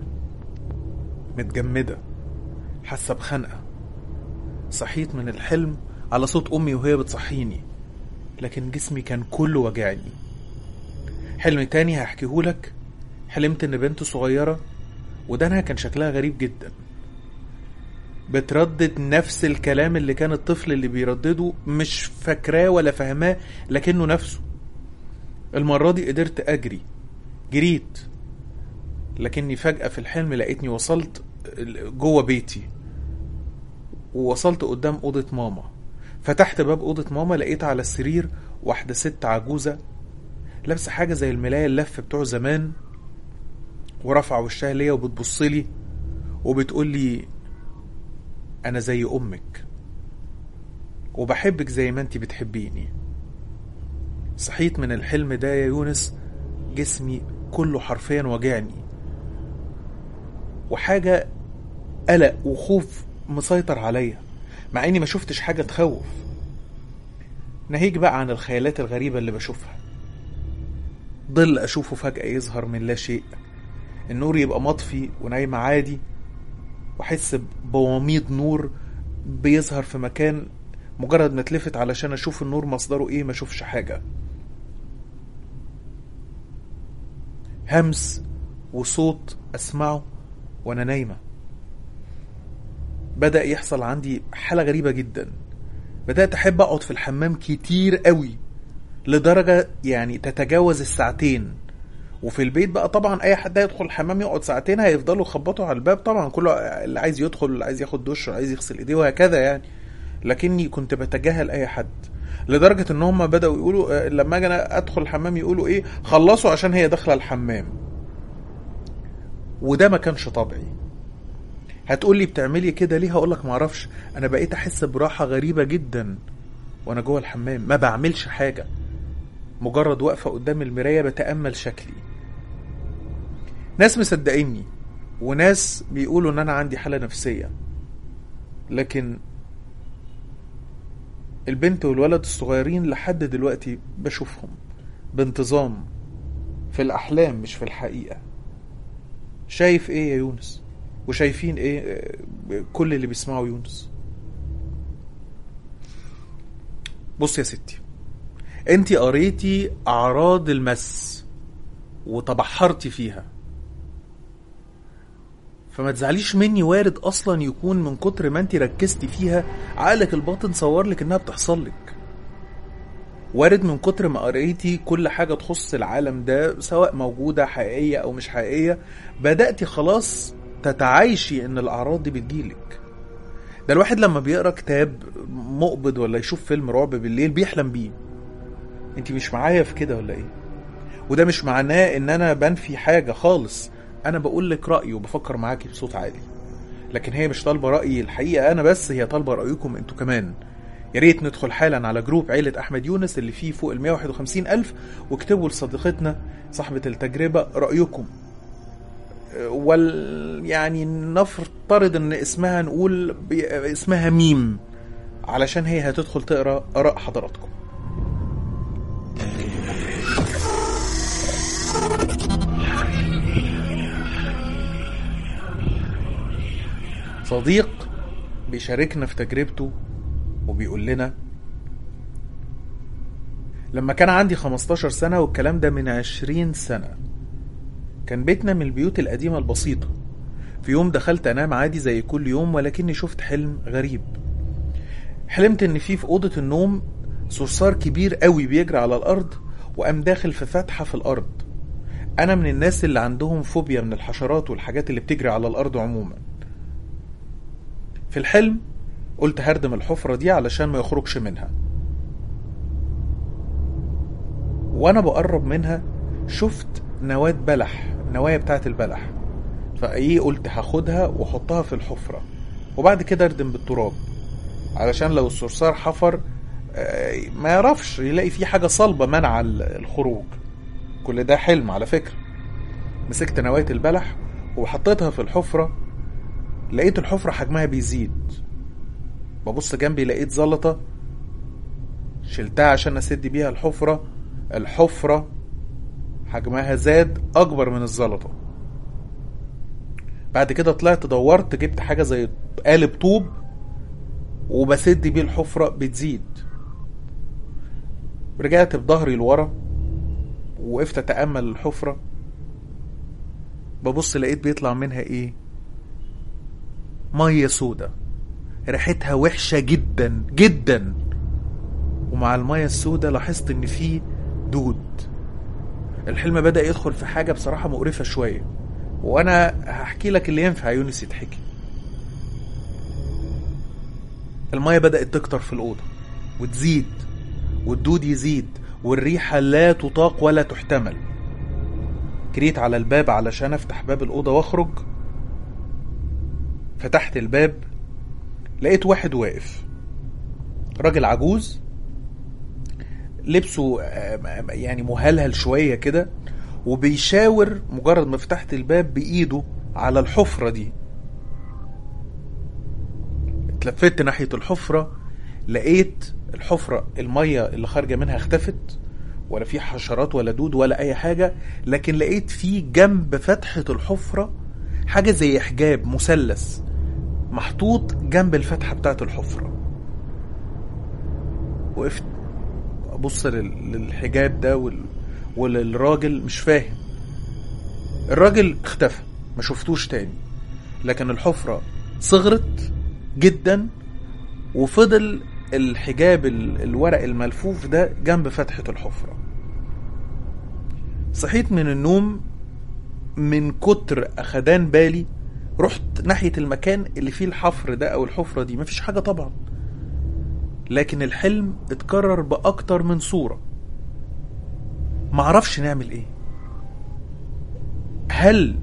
متجمده حاسه بخنقه صحيت من الحلم على صوت امي وهي بتصحيني لكن جسمي كان كله وجعني حلم تاني هحكيهولك حلمت ان بنت صغيره ودانها كان شكلها غريب جدا بتردد نفس الكلام اللي كان الطفل اللي بيردده مش فاكراه ولا فاهماه لكنه نفسه المرة دي قدرت أجري جريت لكني فجأة في الحلم لقيتني وصلت جوه بيتي ووصلت قدام أوضة ماما فتحت باب أوضة ماما لقيت على السرير واحدة ست عجوزة لابسة حاجة زي الملاية اللف بتوع زمان ورافعة وشها ليا وبتبصلي وبتقولي أنا زي أمك وبحبك زي ما انتي بتحبيني صحيت من الحلم ده يا يونس جسمي كله حرفيا وجعني وحاجة قلق وخوف مسيطر عليا مع اني ما شفتش حاجة تخوف ناهيك بقى عن الخيالات الغريبة اللي بشوفها ظل اشوفه فجأة يظهر من لا شيء النور يبقى مطفي ونايمة عادي واحس بواميض نور بيظهر في مكان مجرد ما اتلفت علشان اشوف النور مصدره ايه ما اشوفش حاجة همس وصوت اسمعه وانا نايمة بدأ يحصل عندي حالة غريبة جدا بدأت احب اقعد في الحمام كتير قوي لدرجة يعني تتجاوز الساعتين وفي البيت بقى طبعا اي حد هيدخل الحمام يقعد ساعتين هيفضلوا يخبطوا على الباب طبعا كله اللي عايز يدخل اللي عايز ياخد دش عايز يغسل ايديه وهكذا يعني لكني كنت بتجاهل اي حد لدرجة ان هم بدأوا يقولوا آه، لما اجي أنا ادخل الحمام يقولوا ايه خلصوا عشان هي داخلة الحمام وده ما كانش طبيعي هتقول لي بتعملي كده ليه هقول لك معرفش انا بقيت احس براحة غريبة جدا وانا جوه الحمام ما بعملش حاجة مجرد واقفة قدام المراية بتأمل شكلي ناس مصدقيني وناس بيقولوا ان انا عندي حالة نفسية لكن البنت والولد الصغيرين لحد دلوقتي بشوفهم بانتظام في الأحلام مش في الحقيقة شايف ايه يا يونس وشايفين ايه آه، كل اللي بيسمعوا يونس بص يا ستي انت قريتي اعراض المس وتبحرتي فيها فما تزعليش مني وارد اصلا يكون من كتر ما انت ركزتي فيها عقلك الباطن صور لك انها بتحصل لك وارد من كتر ما قريتي كل حاجة تخص العالم ده سواء موجودة حقيقية أو مش حقيقية بدأتي خلاص تتعايشي إن الأعراض دي بتجيلك ده الواحد لما بيقرا كتاب مقبض ولا يشوف فيلم رعب بالليل بيحلم بيه انت مش معايا في كده ولا ايه وده مش معناه ان انا بنفي حاجة خالص انا بقول لك رأيي وبفكر معاكي بصوت عالي لكن هي مش طالبة رأيي الحقيقة انا بس هي طالبة رأيكم انتوا كمان يا ريت ندخل حالا على جروب عيلة أحمد يونس اللي فيه فوق ال 151 ألف واكتبوا لصديقتنا صاحبة التجربة رأيكم وال يعني نفترض ان اسمها نقول بي- اسمها ميم علشان هي هتدخل تقرا اراء حضراتكم صديق بيشاركنا في تجربته وبيقول لنا لما كان عندي 15 سنة والكلام ده من 20 سنة كان بيتنا من البيوت القديمة البسيطة في يوم دخلت أنام عادي زي كل يوم ولكني شفت حلم غريب حلمت إن في في أوضة النوم صرصار كبير قوي بيجري على الأرض وقام داخل في فتحة في الأرض أنا من الناس اللي عندهم فوبيا من الحشرات والحاجات اللي بتجري على الأرض عموما في الحلم قلت هردم الحفرة دي علشان ما يخرجش منها وانا بقرب منها شفت نواة بلح نوايا بتاعت البلح فايه قلت هاخدها واحطها في الحفرة وبعد كده اردم بالتراب علشان لو الصرصار حفر آه، ما يعرفش يلاقي في حاجة صلبة منع ال- الخروج كل ده حلم على فكرة مسكت نواة البلح وحطيتها في الحفرة لقيت الحفرة حجمها بيزيد ببص جنبي لقيت زلطة شلتها عشان اسد بيها الحفرة الحفرة حجمها زاد اكبر من الزلطة بعد كده طلعت دورت جبت حاجة زي قالب طوب وبسد بيه الحفرة بتزيد رجعت بظهري لورا وقفت اتأمل الحفرة ببص لقيت بيطلع منها ايه مية سودة ريحتها وحشة جدا جدا ومع المية السودة لاحظت ان في دود الحلم بدأ يدخل في حاجة بصراحة مقرفة شوية وانا هحكي لك اللي ينفع يونس يتحكي المية بدأت تكتر في الأوضة وتزيد والدود يزيد والريحة لا تطاق ولا تحتمل جريت على الباب علشان افتح باب الأوضة واخرج فتحت الباب لقيت واحد واقف راجل عجوز لبسه آه، يعني مهلهل شوية كده وبيشاور مجرد ما فتحت الباب بإيده على الحفرة دي اتلفت ناحية الحفرة لقيت الحفرة المية اللي خارجة منها اختفت ولا في حشرات ولا دود ولا أي حاجة لكن لقيت في جنب فتحة الحفرة حاجة زي حجاب مثلث محطوط جنب الفتحة بتاعت الحفرة وقفت أبص لل- للحجاب ده وال... وللراجل مش فاهم الراجل اختفى ما شفتوش تاني لكن الحفرة صغرت جدا وفضل الحجاب ال- الورق الملفوف ده جنب فتحة الحفرة صحيت من النوم من كتر أخدان بالي رحت ناحية المكان اللي فيه الحفر ده أو الحفرة دي مفيش حاجة طبعا لكن الحلم اتكرر بأكتر من صورة معرفش نعمل ايه هل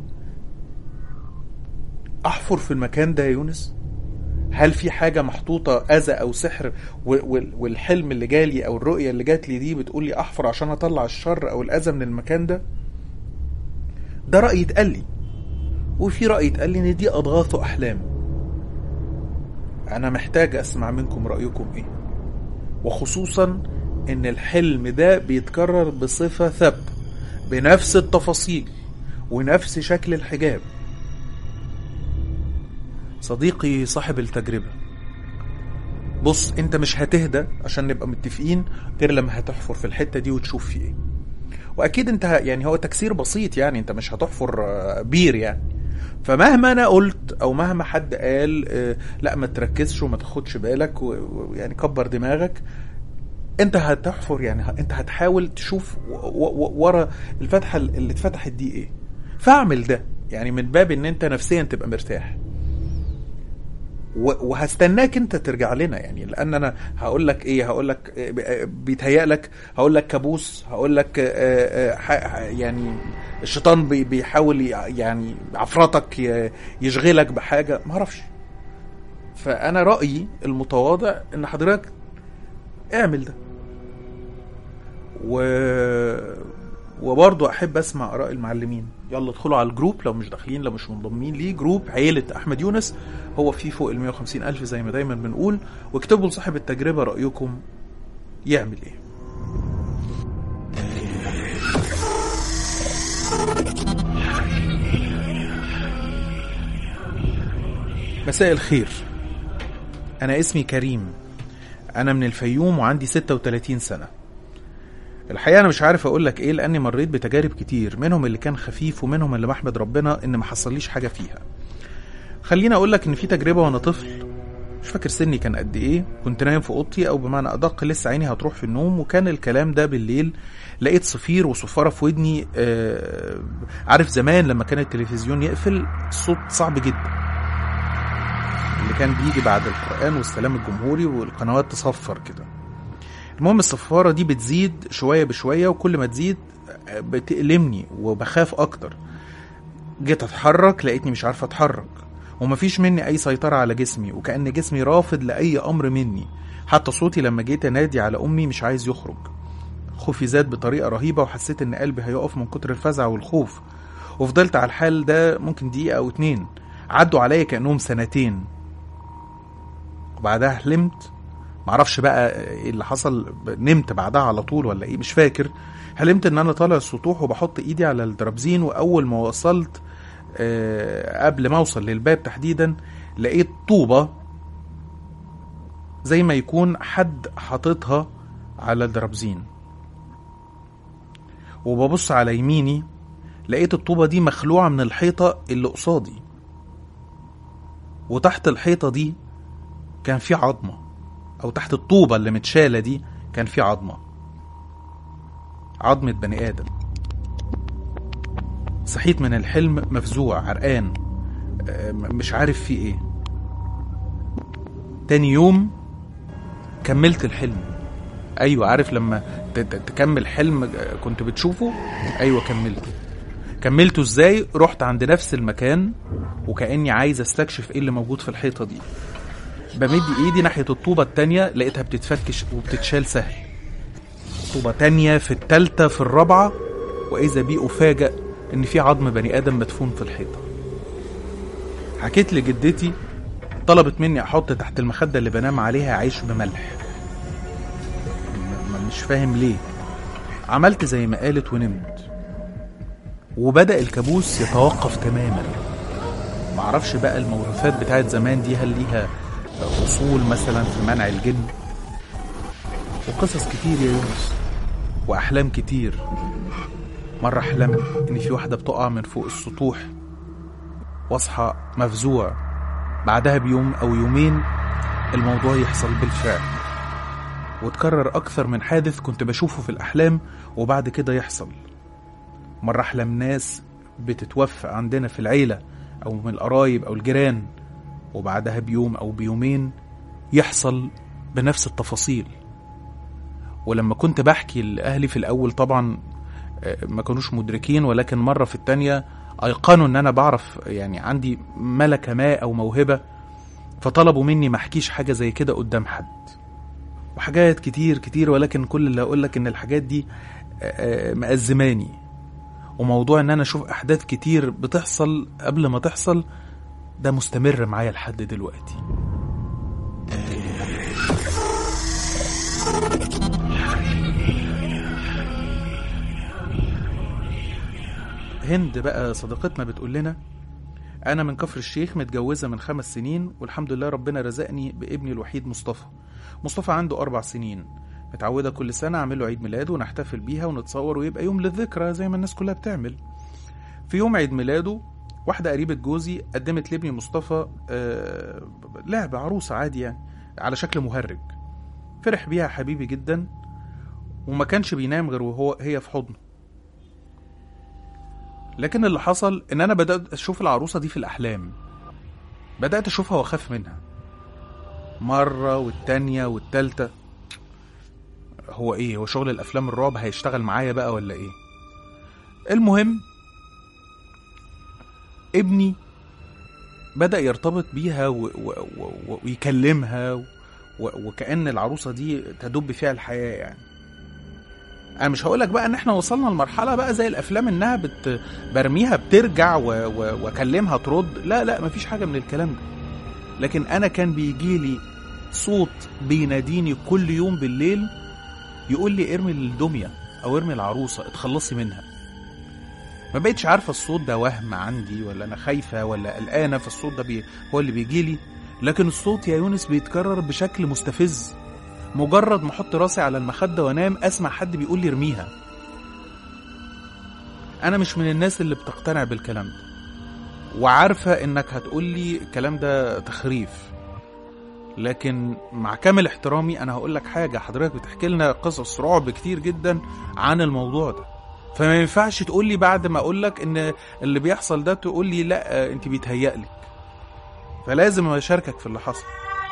احفر في المكان ده يا يونس هل في حاجة محطوطة أذى أو سحر و- وال- والحلم اللي جالي أو الرؤية اللي جات لي دي بتقول لي أحفر عشان أطلع الشر أو الأذى من المكان ده؟ ده رأي اتقال لي وفي رأي اتقال لي إن دي أضغاث أحلام أنا محتاج أسمع منكم رأيكم إيه وخصوصا إن الحلم ده بيتكرر بصفة ثابتة بنفس التفاصيل ونفس شكل الحجاب صديقي صاحب التجربة بص انت مش هتهدى عشان نبقى متفقين غير لما هتحفر في الحتة دي وتشوف في ايه واكيد انت ه- يعني هو تكسير بسيط يعني انت مش هتحفر آه، بير يعني فمهما انا قلت او مهما حد قال آه، لا ما تركزش وما تاخدش بالك و- ويعني كبر دماغك انت هتحفر يعني ه- انت هتحاول تشوف و- و- و- ورا الفتحه اللي اتفتحت دي ايه فاعمل ده يعني من باب ان انت نفسيا تبقى مرتاح و- وهستناك انت ترجع لنا يعني لان انا هقول لك ايه هقول لك إيه ب- بيتهيأ لك هقول لك كابوس هقول لك آه، آه، ح- ح- يعني الشيطان بي- بيحاول ي- يعني عفرتك ي- يشغلك بحاجه ما اعرفش فانا رايي المتواضع ان حضرتك اعمل ده و وبرضه احب اسمع اراء المعلمين يلا ادخلوا على الجروب لو مش داخلين لو مش منضمين ليه جروب عيلة احمد يونس هو فيه فوق ال 150 الف زي ما دايما بنقول واكتبوا لصاحب التجربة رأيكم يعمل ايه مساء الخير انا اسمي كريم انا من الفيوم وعندي 36 سنة الحقيقة أنا مش عارف أقول لك إيه لأني مريت بتجارب كتير منهم اللي كان خفيف ومنهم اللي بحمد ربنا إن ما حصليش حاجة فيها. خليني أقول لك إن في تجربة وأنا طفل مش فاكر سني كان قد إيه كنت نايم في أوضتي أو بمعنى أدق لسه عيني هتروح في النوم وكان الكلام ده بالليل لقيت صفير وصفارة في ودني آه عارف زمان لما كان التلفزيون يقفل الصوت صعب جدا اللي كان بيجي بعد القرآن والسلام الجمهوري والقنوات تصفر كده المهم الصفارة دي بتزيد شوية بشوية وكل ما تزيد بتألمني وبخاف أكتر جيت أتحرك لقيتني مش عارف أتحرك ومفيش مني أي سيطرة على جسمي وكأن جسمي رافض لأي أمر مني حتى صوتي لما جيت أنادي على أمي مش عايز يخرج خوفي زاد بطريقة رهيبة وحسيت إن قلبي هيقف من كتر الفزع والخوف وفضلت على الحال ده ممكن دقيقة أو اتنين عدوا عليا كأنهم سنتين وبعدها حلمت معرفش بقى ايه اللي حصل نمت بعدها على طول ولا ايه مش فاكر حلمت ان انا طالع السطوح وبحط ايدي على الدرابزين واول ما وصلت آه، قبل ما اوصل للباب تحديدا لقيت طوبة زي ما يكون حد حاططها على الدرابزين وببص على يميني لقيت الطوبة دي مخلوعة من الحيطة اللي قصادي وتحت الحيطة دي كان في عظمة أو تحت الطوبة اللي متشالة دي كان في عظمة عظمة بني آدم صحيت من الحلم مفزوع عرقان آه، م- مش عارف في ايه تاني يوم كملت الحلم ايوه عارف لما ت- ت- تكمل حلم آه، كنت بتشوفه ايوه كملته كملته ازاي رحت عند نفس المكان وكاني عايز استكشف ايه اللي موجود في الحيطه دي بمد ايدي ناحيه الطوبه التانية لقيتها بتتفكش وبتتشال سهل طوبه تانية في التالتة في الرابعه واذا بي افاجئ ان في عظم بني ادم مدفون في الحيطه حكيت لجدتي طلبت مني احط تحت المخده اللي بنام عليها عيش بملح م- م- مش فاهم ليه عملت زي ما قالت ونمت وبدأ الكابوس يتوقف تماما معرفش بقى الموروثات بتاعت زمان دي هل ليها أصول مثلا في منع الجن وقصص كتير يا يونس وأحلام كتير مرة أحلم إن في واحدة بتقع من فوق السطوح وأصحى مفزوع بعدها بيوم أو يومين الموضوع يحصل بالفعل وتكرر أكثر من حادث كنت بشوفه في الأحلام وبعد كده يحصل مرة أحلم ناس بتتوفى عندنا في العيلة أو من القرايب أو الجيران وبعدها بيوم أو بيومين يحصل بنفس التفاصيل ولما كنت بحكي لأهلي في الأول طبعا آه، ما كانوش مدركين ولكن مرة في التانية أيقنوا إن أنا بعرف يعني عندي ملكة ما أو موهبة فطلبوا مني ما احكيش حاجة زي كده قدام حد وحاجات كتير كتير ولكن كل اللي هقول لك ان الحاجات دي آه، آه، مأزماني وموضوع ان انا اشوف احداث كتير بتحصل قبل ما تحصل ده مستمر معايا لحد دلوقتي هند بقى صديقتنا بتقول لنا أنا من كفر الشيخ متجوزة من خمس سنين والحمد لله ربنا رزقني بابني الوحيد مصطفى مصطفى عنده أربع سنين متعودة كل سنة أعمل له عيد ميلاده ونحتفل بيها ونتصور ويبقى يوم للذكرى زي ما الناس كلها بتعمل في يوم عيد ميلاده واحدة قريبة جوزي قدمت لابني مصطفى آه، لعبة عروسة عادي يعني على شكل مهرج فرح بيها حبيبي جدا وما كانش بينام غير وهو هي في حضنه لكن اللي حصل ان انا بدات اشوف العروسه دي في الاحلام بدات اشوفها واخاف منها مره والتانيه والتالته هو ايه هو شغل الافلام الرعب هيشتغل معايا بقى ولا ايه المهم ابني بدا يرتبط بيها و... و... و... ويكلمها و... وكأن العروسة دي تدب فيها الحياة يعني انا مش هقولك بقى ان احنا وصلنا لمرحله بقى زي الافلام انها بت برميها بترجع و... و... واكلمها ترد لا لا مفيش حاجه من الكلام ده لكن انا كان بيجي لي صوت بيناديني كل يوم بالليل يقول لي ارمي الدميه او ارمي العروسه اتخلصي منها ما بقتش عارفه الصوت ده وهم عندي ولا انا خايفه ولا قلقانه فالصوت ده بي... هو اللي بيجي لي لكن الصوت يا يونس بيتكرر بشكل مستفز مجرد ما احط راسي على المخده وانام اسمع حد بيقول لي ارميها انا مش من الناس اللي بتقتنع بالكلام ده وعارفه انك هتقول لي الكلام ده تخريف لكن مع كامل احترامي انا هقول لك حاجه حضرتك بتحكي لنا قصص رعب كتير جدا عن الموضوع ده فما ينفعش تقول لي بعد ما اقول لك ان اللي بيحصل ده تقول لي لا انت بيتهيألك فلازم اشاركك في اللي حصل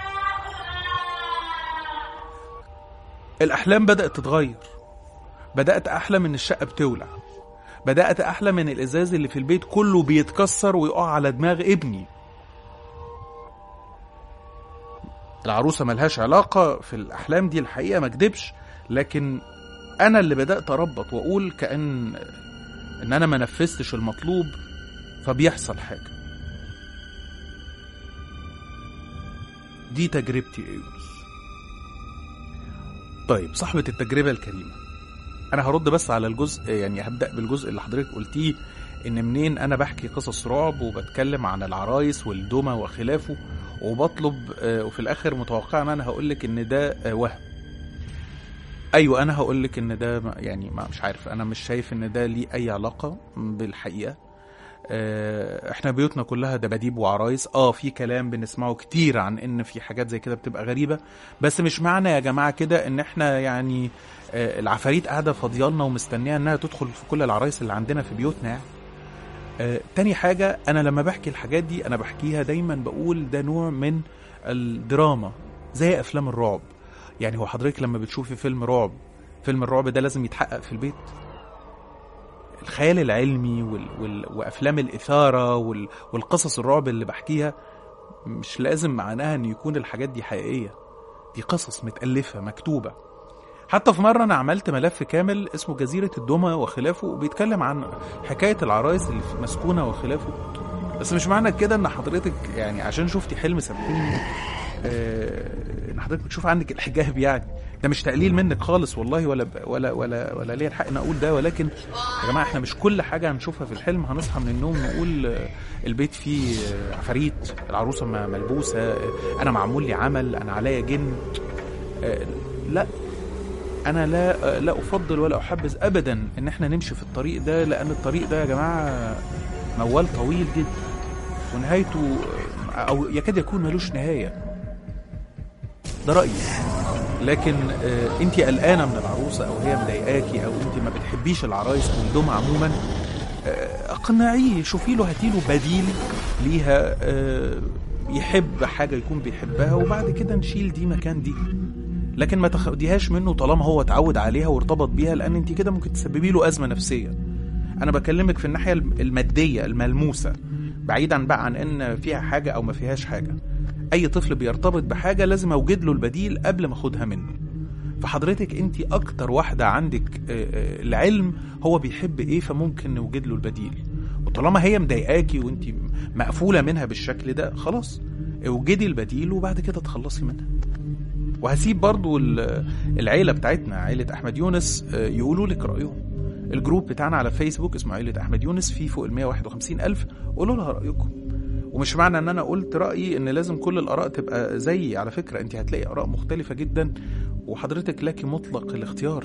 الأحلام بدأت تتغير بدأت أحلم إن الشقة بتولع بدأت أحلم إن الإزاز اللي في البيت كله بيتكسر ويقع على دماغ ابني العروسة ملهاش علاقة في الأحلام دي الحقيقة ما اكدبش لكن أنا اللي بدأت أربط وأقول كأن إن أنا ما نفذتش المطلوب فبيحصل حاجة دي تجربتي يا يونس طيب صاحبة التجربة الكريمة أنا هرد بس على الجزء يعني هبدأ بالجزء اللي حضرتك قلتيه إن منين أنا بحكي قصص رعب وبتكلم عن العرايس والدمى وخلافه وبطلب آه، وفي الآخر متوقع إن أنا هقولك إن ده آه، وهم أيوة أنا هقولك إن ده ما- يعني ما مش عارف أنا مش شايف إن ده ليه أي علاقة بالحقيقة آه، احنا بيوتنا كلها دباديب وعرايس اه في كلام بنسمعه كتير عن ان في حاجات زي كده بتبقى غريبه بس مش معنى يا جماعه كده ان احنا يعني آه، العفاريت قاعده فاضيالنا ومستنيه انها تدخل في كل العرايس اللي عندنا في بيوتنا يعني آه، تاني حاجة أنا لما بحكي الحاجات دي أنا بحكيها دايما بقول ده نوع من الدراما زي أفلام الرعب يعني هو حضرتك لما بتشوفي فيلم رعب فيلم الرعب ده لازم يتحقق في البيت الخيال العلمي وال... وال... وافلام الاثاره وال... والقصص الرعب اللي بحكيها مش لازم معناها ان يكون الحاجات دي حقيقيه دي قصص متالفه مكتوبه حتى في مره انا عملت ملف كامل اسمه جزيره الدمى وخلافه وبيتكلم عن حكايه العرايس اللي في مسكونه وخلافه بس مش معنى كده ان حضرتك يعني عشان شفتي حلم سامحيني آه، ان حضرتك بتشوف عندك الحجاب يعني ده مش تقليل منك خالص والله ولا ولا ولا ولا ليا الحق ان اقول ده ولكن يا جماعه احنا مش كل حاجه هنشوفها في الحلم هنصحى من النوم نقول آه، البيت فيه آه، عفاريت العروسه م- ملبوسه آه، انا معمول لي عمل انا عليا جن آه، لا انا لا آه، لا افضل ولا احبذ ابدا ان احنا نمشي في الطريق ده لان الطريق ده يا جماعه موال طويل جدا ونهايته آه، او يكاد يكون ملوش نهايه ده رايي لكن آه انت قلقانه من العروسه او هي مضايقاكي او انت ما بتحبيش العرايس كلهم عموما آه، اقنعيه شوفي له هاتي له بديل ليها آه، يحب حاجه يكون بيحبها وبعد كده نشيل دي مكان دي لكن ما تاخديهاش منه طالما هو اتعود عليها وارتبط بيها لان انت كده ممكن تسببي له ازمه نفسيه انا بكلمك في الناحيه الماديه الملموسه بعيدا بقى عن ان فيها حاجه او ما فيهاش حاجه اي طفل بيرتبط بحاجه لازم اوجد له البديل قبل ما اخدها منه فحضرتك انت اكتر واحده عندك آه، آه، العلم هو بيحب ايه فممكن نوجد له البديل وطالما هي مضايقاكي وانت مقفوله منها بالشكل ده خلاص اوجدي البديل وبعد كده تخلصي منها وهسيب برضو ال- العيله بتاعتنا عيله احمد يونس آه، يقولوا لك رايهم الجروب بتاعنا على فيسبوك اسمه عيله احمد يونس فيه فوق ال 151 الف قولوا لها رايكم ومش معنى ان انا قلت رايي ان لازم كل الاراء تبقى زيي على فكره انت هتلاقي اراء مختلفه جدا وحضرتك لك مطلق الاختيار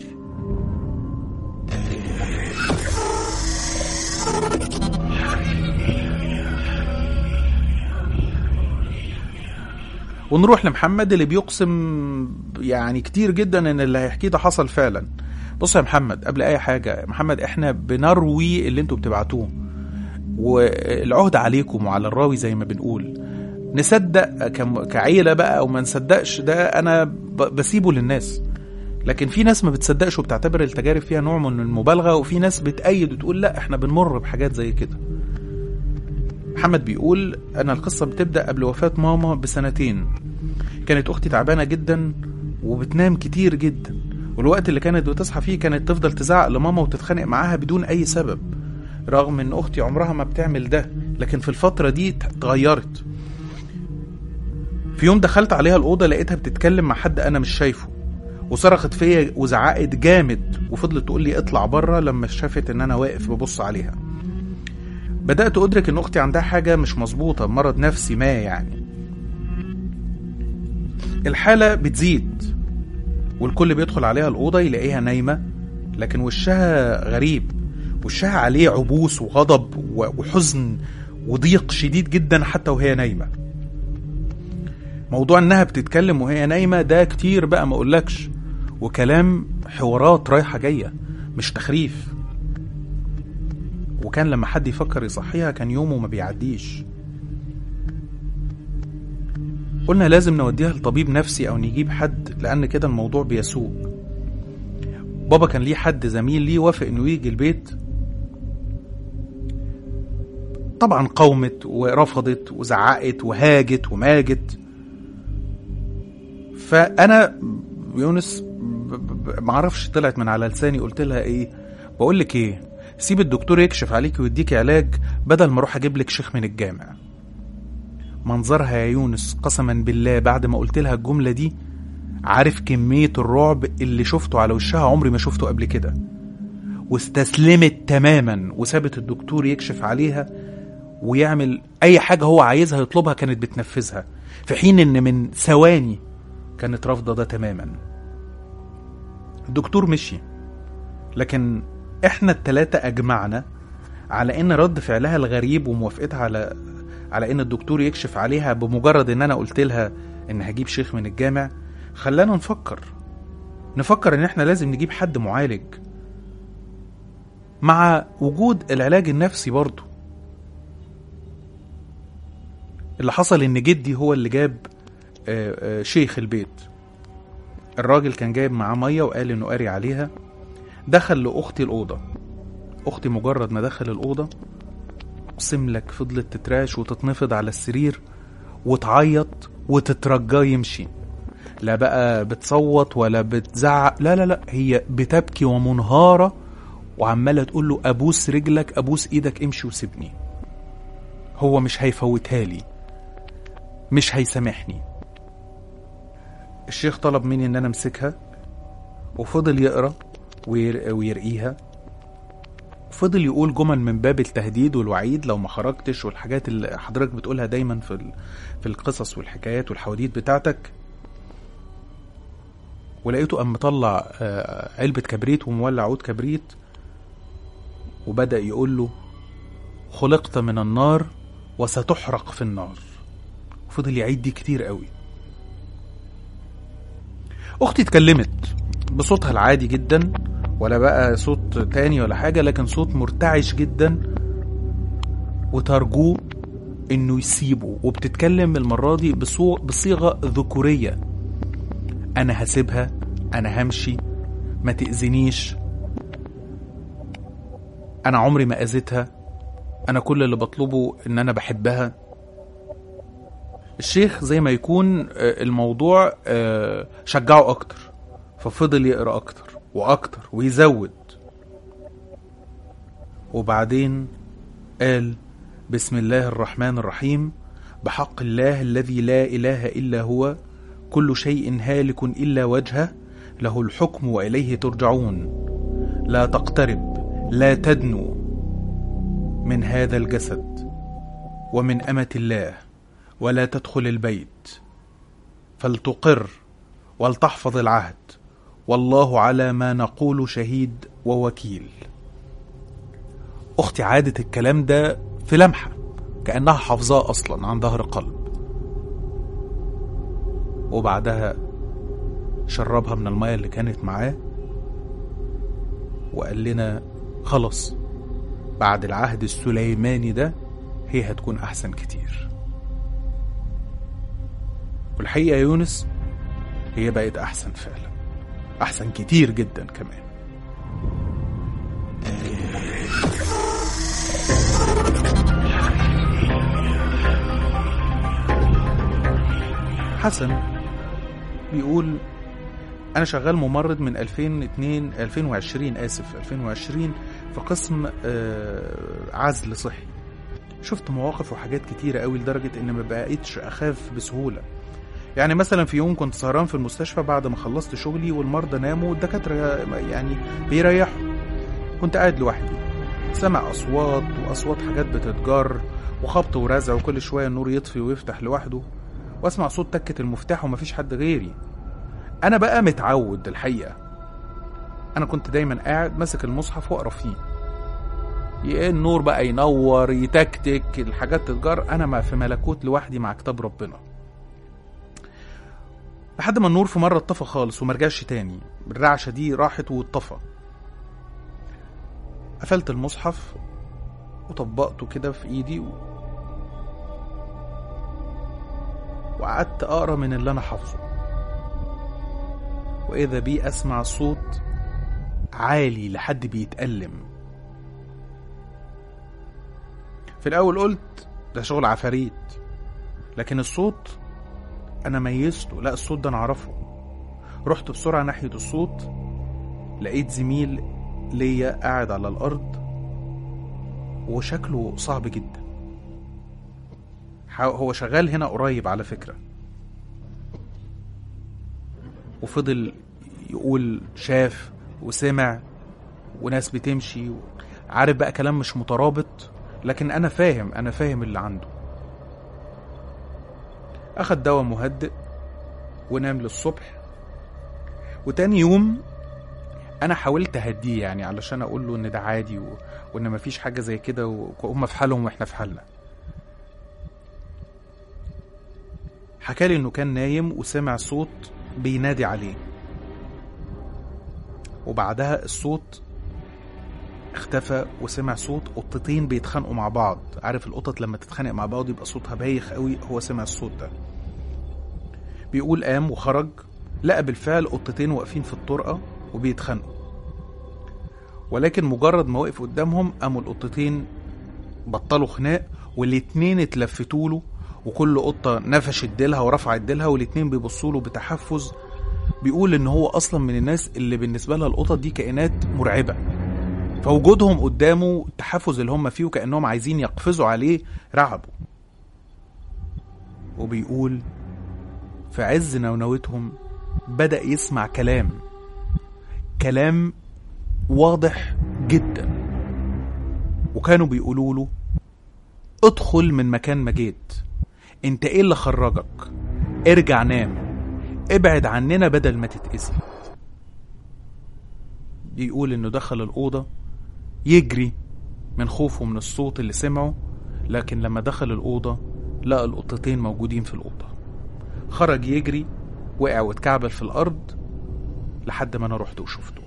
ونروح لمحمد اللي بيقسم يعني كتير جدا ان اللي هيحكيه ده حصل فعلا بص يا محمد قبل اي حاجه محمد احنا بنروي اللي انتوا بتبعتوه والعهد عليكم وعلى الراوي زي ما بنقول نصدق كم- كعيله بقى او ما نصدقش ده انا ب- بسيبه للناس لكن في ناس ما بتصدقش وبتعتبر التجارب فيها نوع من المبالغه وفي ناس بتأيد وتقول لا احنا بنمر بحاجات زي كده محمد بيقول انا القصه بتبدا قبل وفاه ماما بسنتين كانت اختي تعبانه جدا وبتنام كتير جدا والوقت اللي كانت بتصحى فيه كانت تفضل تزعق لماما وتتخانق معاها بدون اي سبب رغم ان اختي عمرها ما بتعمل ده لكن في الفتره دي اتغيرت في يوم دخلت عليها الاوضه لقيتها بتتكلم مع حد انا مش شايفه وصرخت فيا وزعقت جامد وفضلت تقول لي اطلع بره لما شافت ان انا واقف ببص عليها بدأت أدرك إن أختي عندها حاجة مش مظبوطة مرض نفسي ما يعني الحالة بتزيد والكل بيدخل عليها الأوضة يلاقيها نايمة لكن وشها غريب وشها عليه عبوس وغضب و- وحزن وضيق شديد جدا حتى وهي نايمة موضوع انها بتتكلم وهي نايمة ده كتير بقى ما اقولكش وكلام حوارات رايحة جاية مش تخريف وكان لما حد يفكر يصحيها كان يومه ما بيعديش قلنا لازم نوديها لطبيب نفسي او نجيب حد لان كده الموضوع بيسوء بابا كان ليه حد زميل ليه وافق انه يجي البيت طبعا قاومت ورفضت وزعقت وهاجت وماجت فانا يونس ب- ب- ب- معرفش طلعت من على لساني قلت لها ايه بقول لك ايه سيب الدكتور يكشف عليك ويديك علاج بدل ما اروح اجيب لك شيخ من الجامع منظرها يا يونس قسما بالله بعد ما قلت لها الجملة دي عارف كمية الرعب اللي شفته على وشها عمري ما شفته قبل كده واستسلمت تماما وسابت الدكتور يكشف عليها ويعمل اي حاجة هو عايزها يطلبها كانت بتنفذها في حين ان من ثواني كانت رافضة ده تماما الدكتور مشي لكن احنا التلاتة اجمعنا على ان رد فعلها الغريب وموافقتها على على ان الدكتور يكشف عليها بمجرد ان انا قلت لها ان هجيب شيخ من الجامع خلانا نفكر نفكر ان احنا لازم نجيب حد معالج مع وجود العلاج النفسي برضه اللي حصل ان جدي هو اللي جاب آه، آه، شيخ البيت الراجل كان جايب معاه ميه وقال انه قاري عليها دخل لاختي الاوضه اختي مجرد ما دخل الاوضه اقسم لك فضلت تتراش وتتنفض على السرير وتعيط وتترجاه يمشي لا بقى بتصوت ولا بتزعق لا لا لا هي بتبكي ومنهارة وعمالة تقول له أبوس رجلك أبوس إيدك امشي وسيبني هو مش هيفوتها لي مش هيسامحني الشيخ طلب مني ان انا امسكها وفضل يقرا وير- ويرقيها فضل يقول جمل من باب التهديد والوعيد لو ما خرجتش والحاجات اللي حضرتك بتقولها دايما في ال- في القصص والحكايات والحواديت بتاعتك ولقيته قام مطلع آه، علبة كبريت ومولع عود كبريت وبدأ يقول له خلقت من النار وستحرق في النار وفضل يعيد دي كتير قوي اختي اتكلمت بصوتها العادي جدا ولا بقى صوت تاني ولا حاجة لكن صوت مرتعش جدا وترجوه انه يسيبه وبتتكلم المرة دي بصو- بصيغة ذكورية انا هسيبها انا همشي ما تأذنيش انا عمري ما اذيتها انا كل اللي بطلبه ان انا بحبها الشيخ زي ما يكون آه، الموضوع آه، شجعه اكتر ففضل يقرا اكتر واكتر ويزود وبعدين قال بسم الله الرحمن الرحيم بحق الله الذي لا اله الا هو كل شيء هالك الا وجهه له الحكم واليه ترجعون لا تقترب لا تدنو من هذا الجسد ومن امه الله ولا تدخل البيت فلتقر ولتحفظ العهد والله على ما نقول شهيد ووكيل اختي عادت الكلام ده في لمحه كانها حافظاه اصلا عن ظهر قلب وبعدها شربها من الميه اللي كانت معاه وقال لنا خلاص بعد العهد السليماني ده هي هتكون احسن كتير والحقيقه يا يونس هي بقت احسن فعلا احسن كتير جدا كمان حسن بيقول انا شغال ممرض من 2002 2020 اسف 2020 في قسم آه، عزل صحي شفت مواقف وحاجات كتيرة قوي لدرجة ان ما بقيتش اخاف بسهولة يعني مثلا في يوم كنت سهران في المستشفى بعد ما خلصت شغلي والمرضى ناموا والدكاترة يعني بيريحوا كنت قاعد لوحدي سمع أصوات وأصوات حاجات بتتجر وخبط ورزع وكل شوية النور يطفي ويفتح لوحده وأسمع صوت تكة المفتاح ومفيش حد غيري أنا بقى متعود الحقيقة أنا كنت دايما قاعد ماسك المصحف وأقرا فيه ي- النور بقى ينور يتكتك الحاجات تتجر أنا ما في ملكوت لوحدي مع كتاب ربنا لحد ما النور في مرة اتطفى خالص ومرجعش تاني الرعشة دي راحت واتطفى قفلت المصحف وطبقته كده في ايدي و... وقعدت اقرا من اللي انا حافظه واذا بي اسمع صوت عالي لحد بيتألم في الاول قلت ده شغل عفاريت لكن الصوت انا ميزته لا الصوت ده انا اعرفه رحت بسرعه ناحيه الصوت لقيت زميل ليا قاعد على الارض وشكله صعب جدا ح- هو شغال هنا قريب على فكره وفضل يقول شاف وسمع وناس بتمشي و... عارف بقى كلام مش مترابط لكن انا فاهم انا فاهم اللي عنده اخد دواء مهدئ ونام للصبح وتاني يوم انا حاولت اهديه يعني علشان اقول له ان ده عادي و... وان مفيش حاجه زي كده وهم في حالهم واحنا في حالنا حكالي انه كان نايم وسمع صوت بينادي عليه وبعدها الصوت اختفى وسمع صوت قطتين بيتخانقوا مع بعض عارف القطط لما تتخانق مع بعض يبقى صوتها بايخ قوي هو سمع الصوت ده بيقول قام وخرج لقى بالفعل قطتين واقفين في الطرقة وبيتخانقوا ولكن مجرد ما وقف قدامهم قاموا القطتين بطلوا خناق والاتنين اتلفتوا له وكل قطة نفشت ديلها ورفعت ديلها والاتنين بيبصوا له بتحفز بيقول ان هو اصلا من الناس اللي بالنسبة لها القطط دي كائنات مرعبة فوجودهم قدامه التحفز اللي هم فيه وكأنهم عايزين يقفزوا عليه رعبوا وبيقول في عز نونوتهم بدأ يسمع كلام كلام واضح جدا وكانوا بيقولوا له ادخل من مكان ما جيت انت ايه اللي خرجك ارجع نام ابعد عننا بدل ما تتأذي بيقول انه دخل الأوضة يجري من خوفه من الصوت اللي سمعه لكن لما دخل الأوضة لقى القطتين موجودين في الأوضة خرج يجري وقع واتكعبل في الأرض لحد ما انا رحت وشفته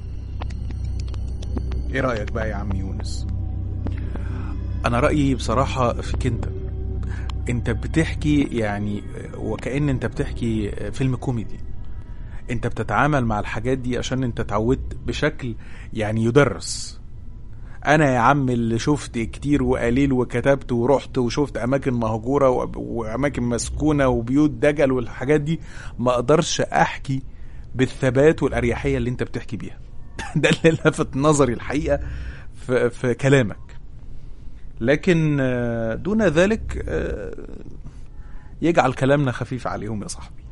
ايه رايك بقى يا عم يونس انا رايي بصراحه فيك انت انت بتحكي يعني وكأن انت بتحكي فيلم كوميدي انت بتتعامل مع الحاجات دي عشان انت اتعودت بشكل يعني يدرس انا يا عم اللي شفت كتير وقليل وكتبت ورحت وشفت اماكن مهجوره و- واماكن مسكونه وبيوت دجل والحاجات دي ما اقدرش احكي بالثبات والاريحيه اللي انت بتحكي بيها ده اللي لفت نظري الحقيقه في, في كلامك لكن آه، دون ذلك آه، يجعل كلامنا خفيف عليهم يا صاحبي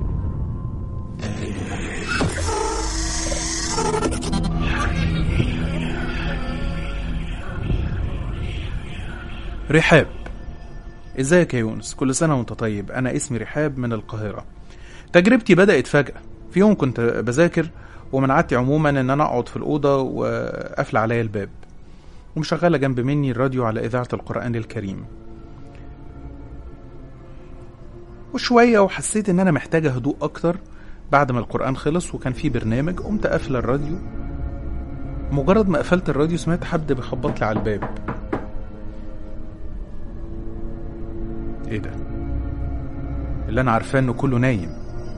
رحاب ازيك يا يونس كل سنة وانت طيب انا اسمي رحاب من القاهرة تجربتي بدأت فجأة في يوم كنت بذاكر ومن عادتي عموما ان انا اقعد في الأوضة وقافل عليا الباب ومشغلة جنب مني الراديو على إذاعة القرآن الكريم وشوية وحسيت إن أنا محتاجة هدوء أكتر بعد ما القرآن خلص وكان في برنامج قمت قافلة الراديو مجرد ما قفلت الراديو سمعت حد بيخبط لي على الباب ايه ده اللي انا عارفاه انه كله نايم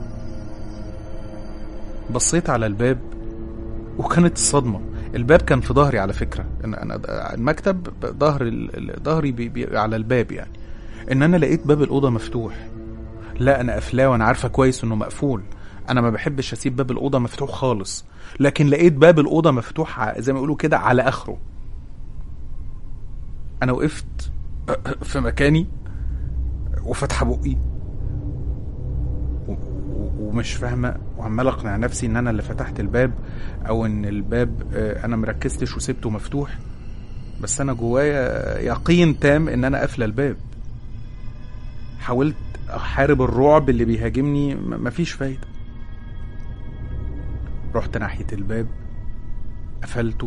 بصيت على الباب وكانت الصدمه الباب كان في ظهري على فكره ان انا المكتب ظهر ال- ال- ظهري بي بي على الباب يعني ان انا لقيت باب الاوضه مفتوح لا انا قافلاه وانا عارفه كويس انه مقفول انا ما بحبش اسيب باب الاوضه مفتوح خالص لكن لقيت باب الاوضه مفتوح ع- زي ما يقولوا كده على اخره انا وقفت في مكاني وفاتحه بقي و- و- ومش فاهمه وعمال اقنع نفسي ان انا اللي فتحت الباب او ان الباب آه، انا مركزتش وسبته مفتوح بس انا جوايا يقين تام ان انا قافله الباب حاولت احارب الرعب اللي بيهاجمني م- مفيش فايده رحت ناحيه الباب قفلته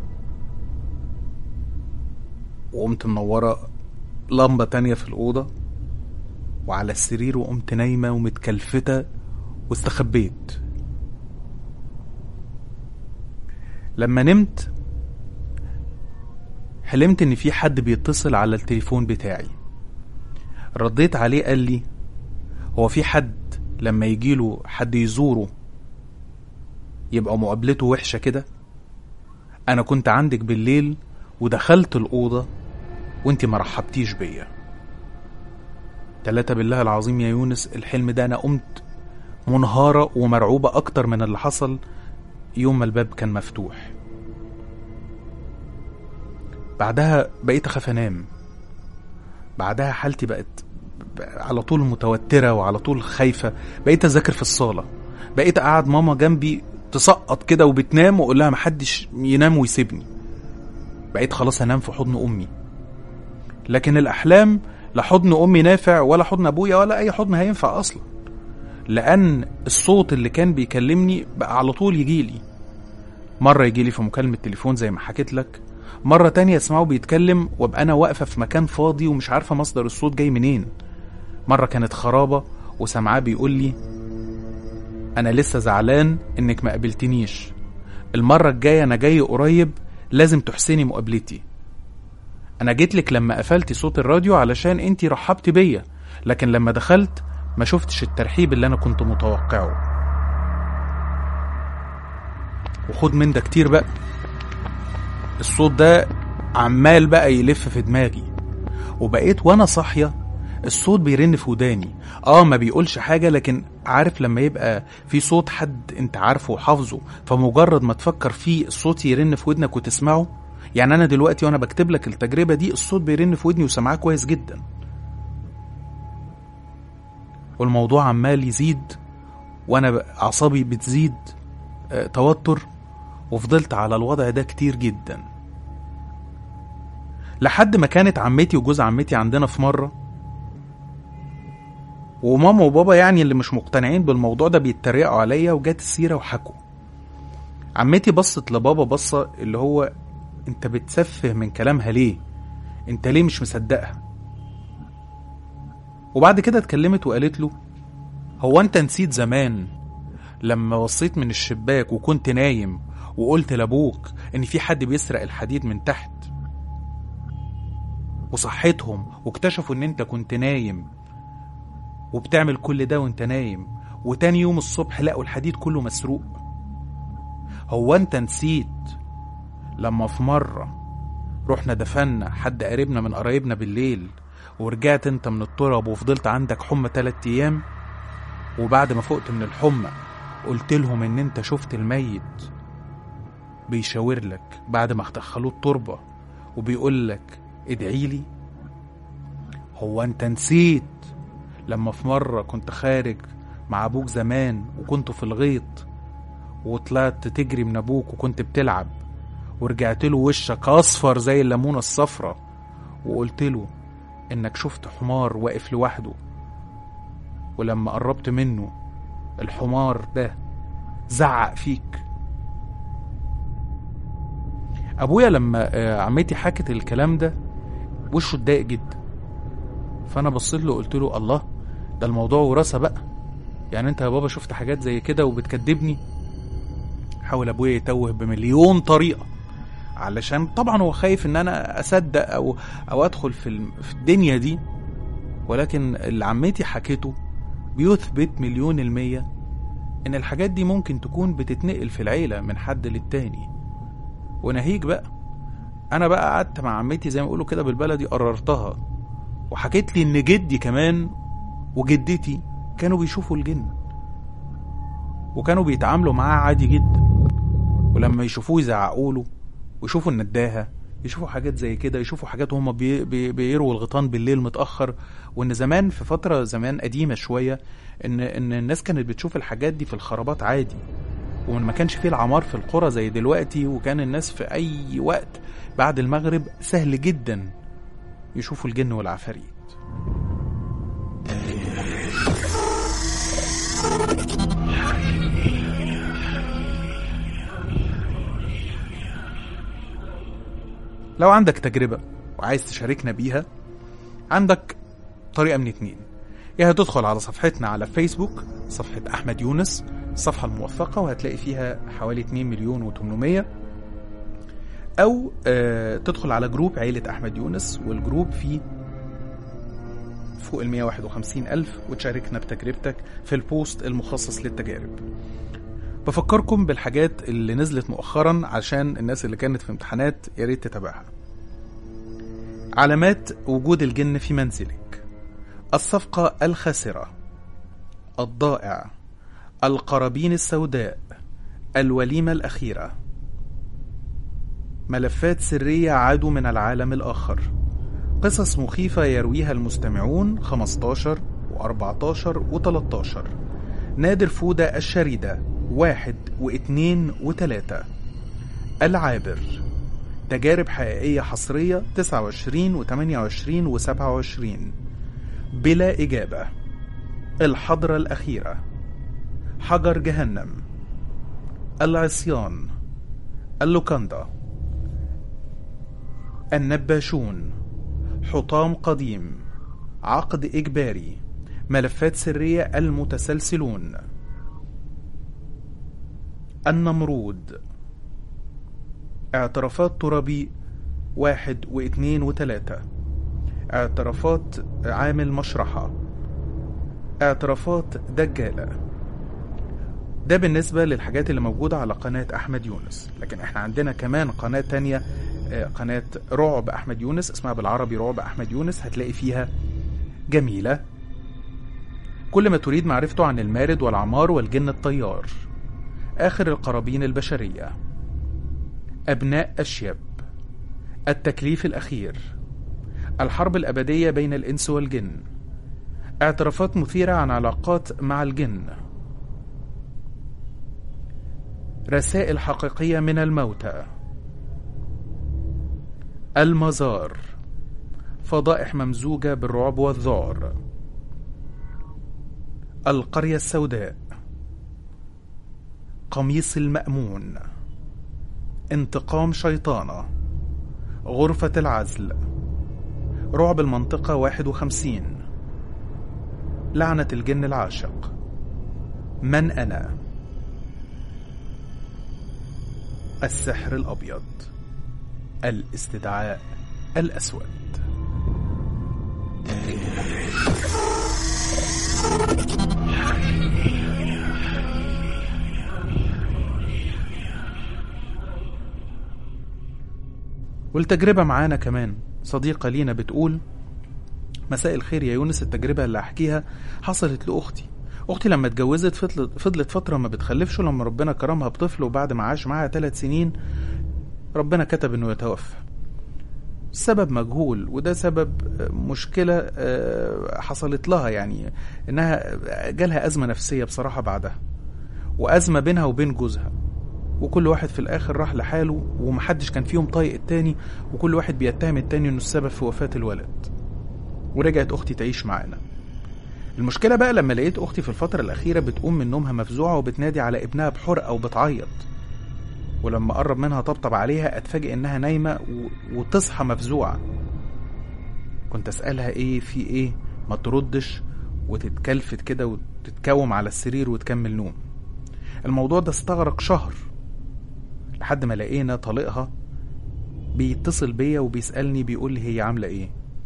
وقمت منوره لمبه تانية في الاوضه وعلى السرير وقمت نايمه ومتكلفته واستخبيت لما نمت حلمت ان في حد بيتصل على التليفون بتاعي رديت عليه قال لي هو في حد لما يجيله حد يزوره يبقى مقابلته وحشة كده انا كنت عندك بالليل ودخلت الأوضة وانت ما رحبتيش بيا تلاتة بالله العظيم يا يونس الحلم ده انا قمت منهارة ومرعوبة اكتر من اللي حصل يوم ما الباب كان مفتوح بعدها بقيت اخاف انام بعدها حالتي بقت ب- على طول متوترة وعلى طول خايفة بقيت أذاكر في الصالة بقيت أقعد ماما جنبي تسقط كده وبتنام وأقول لها محدش ينام ويسيبني بقيت خلاص أنام في حضن أمي لكن الأحلام لا حضن أمي نافع ولا حضن أبويا ولا أي حضن هينفع أصلا لأن الصوت اللي كان بيكلمني بقى على طول يجيلي مرة يجيلي في مكالمة تليفون زي ما حكيت لك مرة تانية اسمعه بيتكلم وابقى انا واقفة في مكان فاضي ومش عارفة مصدر الصوت جاي منين مرة كانت خرابة وسامعاه بيقول لي انا لسه زعلان انك ما قابلتنيش المرة الجاية انا جاي قريب لازم تحسني مقابلتي انا جيت لك لما قفلتي صوت الراديو علشان انتي رحبتي بيا لكن لما دخلت ما شفتش الترحيب اللي انا كنت متوقعه وخد من ده كتير بقى الصوت ده عمال بقى يلف في دماغي وبقيت وانا صاحيه الصوت بيرن في وداني اه ما بيقولش حاجه لكن عارف لما يبقى في صوت حد انت عارفه وحافظه فمجرد ما تفكر فيه الصوت يرن في ودنك وتسمعه يعني انا دلوقتي وانا بكتب لك التجربه دي الصوت بيرن في ودني وسامعاه كويس جدا والموضوع عمال يزيد وانا ب- اعصابي بتزيد آه، توتر وفضلت على الوضع ده كتير جدا لحد ما كانت عمتي وجوز عمتي عندنا في مرة وماما وبابا يعني اللي مش مقتنعين بالموضوع ده بيتريقوا عليا وجات السيرة وحكوا عمتي بصت لبابا بصة اللي هو انت بتسفه من كلامها ليه انت ليه مش مصدقها وبعد كده اتكلمت وقالت له هو انت نسيت زمان لما وصيت من الشباك وكنت نايم وقلت لابوك ان في حد بيسرق الحديد من تحت وصحيتهم واكتشفوا ان انت كنت نايم وبتعمل كل ده وانت نايم وتاني يوم الصبح لقوا الحديد كله مسروق هو انت نسيت لما في مرة رحنا دفنا حد قريبنا من قرايبنا بالليل ورجعت انت من التراب وفضلت عندك حمى تلات ايام وبعد ما فقت من الحمى قلت لهم ان انت شفت الميت بيشاور لك بعد ما دخلوه التربة وبيقول لك ادعي لي هو انت نسيت لما في مرة كنت خارج مع ابوك زمان وكنتوا في الغيط وطلعت تجري من ابوك وكنت بتلعب ورجعت له وشك اصفر زي الليمونه الصفرة وقلت له انك شفت حمار واقف لوحده ولما قربت منه الحمار ده زعق فيك ابويا لما آه، عمتي حكت الكلام ده وشه اتضايق جدا فانا بصيت له قلت له الله ده الموضوع وراثه بقى يعني انت يا بابا شفت حاجات زي كده وبتكدبني حاول ابويا يتوه بمليون طريقه علشان طبعا هو خايف ان انا اصدق او او ادخل في الم- في الدنيا دي ولكن اللي عمتي حكيته بيثبت مليون المية ان الحاجات دي ممكن تكون بتتنقل في العيلة من حد للتاني وناهيك بقى انا بقى قعدت مع عمتي زي ما يقولوا كده بالبلدي قررتها وحكيت لي ان جدي كمان وجدتي كانوا بيشوفوا الجن وكانوا بيتعاملوا معاه عادي جدا ولما يشوفوه يزعقوا له ويشوفوا النداهة يشوفوا حاجات زي كده يشوفوا حاجات وهم بي بي بيروا الغيطان بالليل متأخر وإن زمان في فترة زمان قديمة شوية إن إن الناس كانت بتشوف الحاجات دي في الخرابات عادي وإن ما كانش فيه العمار في القرى زي دلوقتي وكان الناس في أي وقت بعد المغرب سهل جدا يشوفوا الجن والعفاريت لو عندك تجربة وعايز تشاركنا بيها عندك طريقة من اتنين يا هتدخل على صفحتنا على فيسبوك صفحة أحمد يونس الصفحة الموثقة وهتلاقي فيها حوالي 2 مليون و800 أو آه تدخل على جروب عيلة أحمد يونس والجروب فيه فوق ال 151 ألف وتشاركنا بتجربتك في البوست المخصص للتجارب بفكركم بالحاجات اللي نزلت مؤخرا عشان الناس اللي كانت في امتحانات يا ريت تتابعها علامات وجود الجن في منزلك الصفقة الخاسرة الضائع القرابين السوداء الوليمة الأخيرة ملفات سرية عادوا من العالم الآخر قصص مخيفة يرويها المستمعون 15 و14 و13 نادر فودة الشريدة واحد واثنين وتلاتة العابر تجارب حقيقية حصرية 29 و28 و27 بلا إجابة الحضرة الأخيرة حجر جهنم العصيان اللوكاندا النباشون حطام قديم عقد إجباري ملفات سرية المتسلسلون النمرود اعترافات ترابي واحد واثنين وثلاثة اعترافات عامل مشرحة اعترافات دجالة ده بالنسبة للحاجات اللي موجودة على قناة أحمد يونس لكن احنا عندنا كمان قناة تانية آه، قناة رعب أحمد يونس اسمها بالعربي رعب أحمد يونس هتلاقي فيها جميلة كل ما تريد معرفته عن المارد والعمار والجن الطيار آخر القرابين البشرية أبناء أشيب التكليف الأخير الحرب الأبدية بين الإنس والجن اعترافات مثيرة عن علاقات مع الجن رسائل حقيقية من الموتى المزار فضائح ممزوجة بالرعب والذعر القرية السوداء قميص المأمون انتقام شيطانة غرفة العزل رعب المنطقة 51 لعنة الجن العاشق من أنا السحر الأبيض الاستدعاء الأسود والتجربة معانا كمان صديقة لينا بتقول مساء الخير يا يونس التجربة اللي أحكيها حصلت لأختي أختي لما اتجوزت فضلت, فضلت فترة ما بتخلفش ولما ربنا كرمها بطفل وبعد ما عاش معاها ثلاث سنين ربنا كتب إنه يتوفى السبب مجهول وده سبب مشكلة حصلت لها يعني إنها جالها أزمة نفسية بصراحة بعدها وأزمة بينها وبين جوزها وكل واحد في الآخر راح لحاله ومحدش كان فيهم طايق التاني وكل واحد بيتهم التاني إنه السبب في وفاة الولد ورجعت أختي تعيش معانا المشكلة بقى لما لقيت أختي في الفترة الأخيرة بتقوم من نومها مفزوعة وبتنادي على ابنها بحرقة وبتعيط ولما قرب منها طبطب عليها اتفاجئ انها نايمة و... وتصحى مفزوعة كنت اسألها ايه في ايه ما تردش وتتكلفت كده وتتكوم على السرير وتكمل نوم الموضوع ده استغرق شهر لحد ما لقينا طليقها بيتصل بيا وبيسألني بيقول لي هي عاملة ايه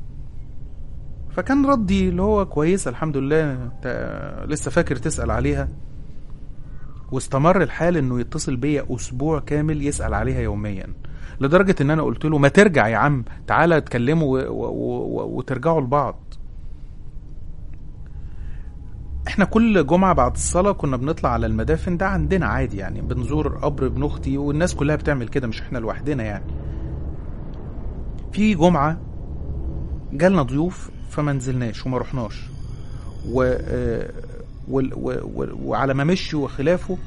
فكان ردي اللي هو كويس الحمد لله انت لسه فاكر تسأل عليها واستمر الحال انه يتصل بيا اسبوع كامل يسال عليها يوميا لدرجه ان انا قلت له ما ترجع يا عم تعالى اتكلموا و... و... و... وترجعوا لبعض احنا كل جمعه بعد الصلاه كنا بنطلع على المدافن ده عندنا عادي يعني بنزور قبر ابن اختي والناس كلها بتعمل كده مش احنا لوحدنا يعني في جمعه جالنا ضيوف فما نزلناش وما رحناش و و... و... وعلى ما مشي وخلافه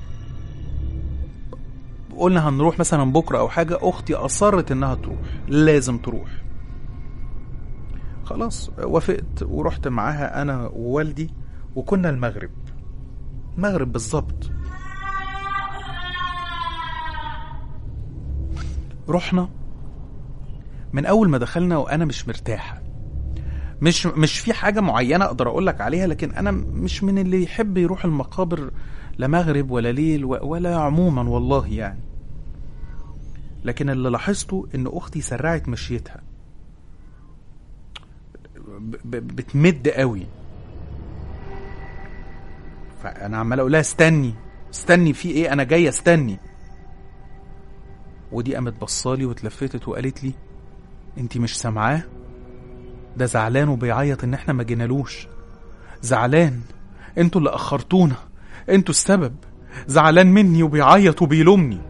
قلنا هنروح مثلا بكره او حاجه اختي اصرت انها تروح لازم تروح خلاص وافقت ورحت معاها انا ووالدي وكنا المغرب المغرب بالظبط رحنا من اول ما دخلنا وانا مش مرتاحه مش مش في حاجه معينه اقدر اقول لك عليها لكن انا مش من اللي يحب يروح المقابر لا مغرب ولا ليل ولا عموما والله يعني لكن اللي لاحظته ان اختي سرعت مشيتها بتمد قوي فانا عمال اقول لها استني استني في ايه انا جايه استني ودي قامت بصالي واتلفتت وقالت لي انت مش سامعاه ده زعلان وبيعيط ان احنا ما جينالوش زعلان انتوا اللي اخرتونا انتوا السبب زعلان مني وبيعيط وبيلومني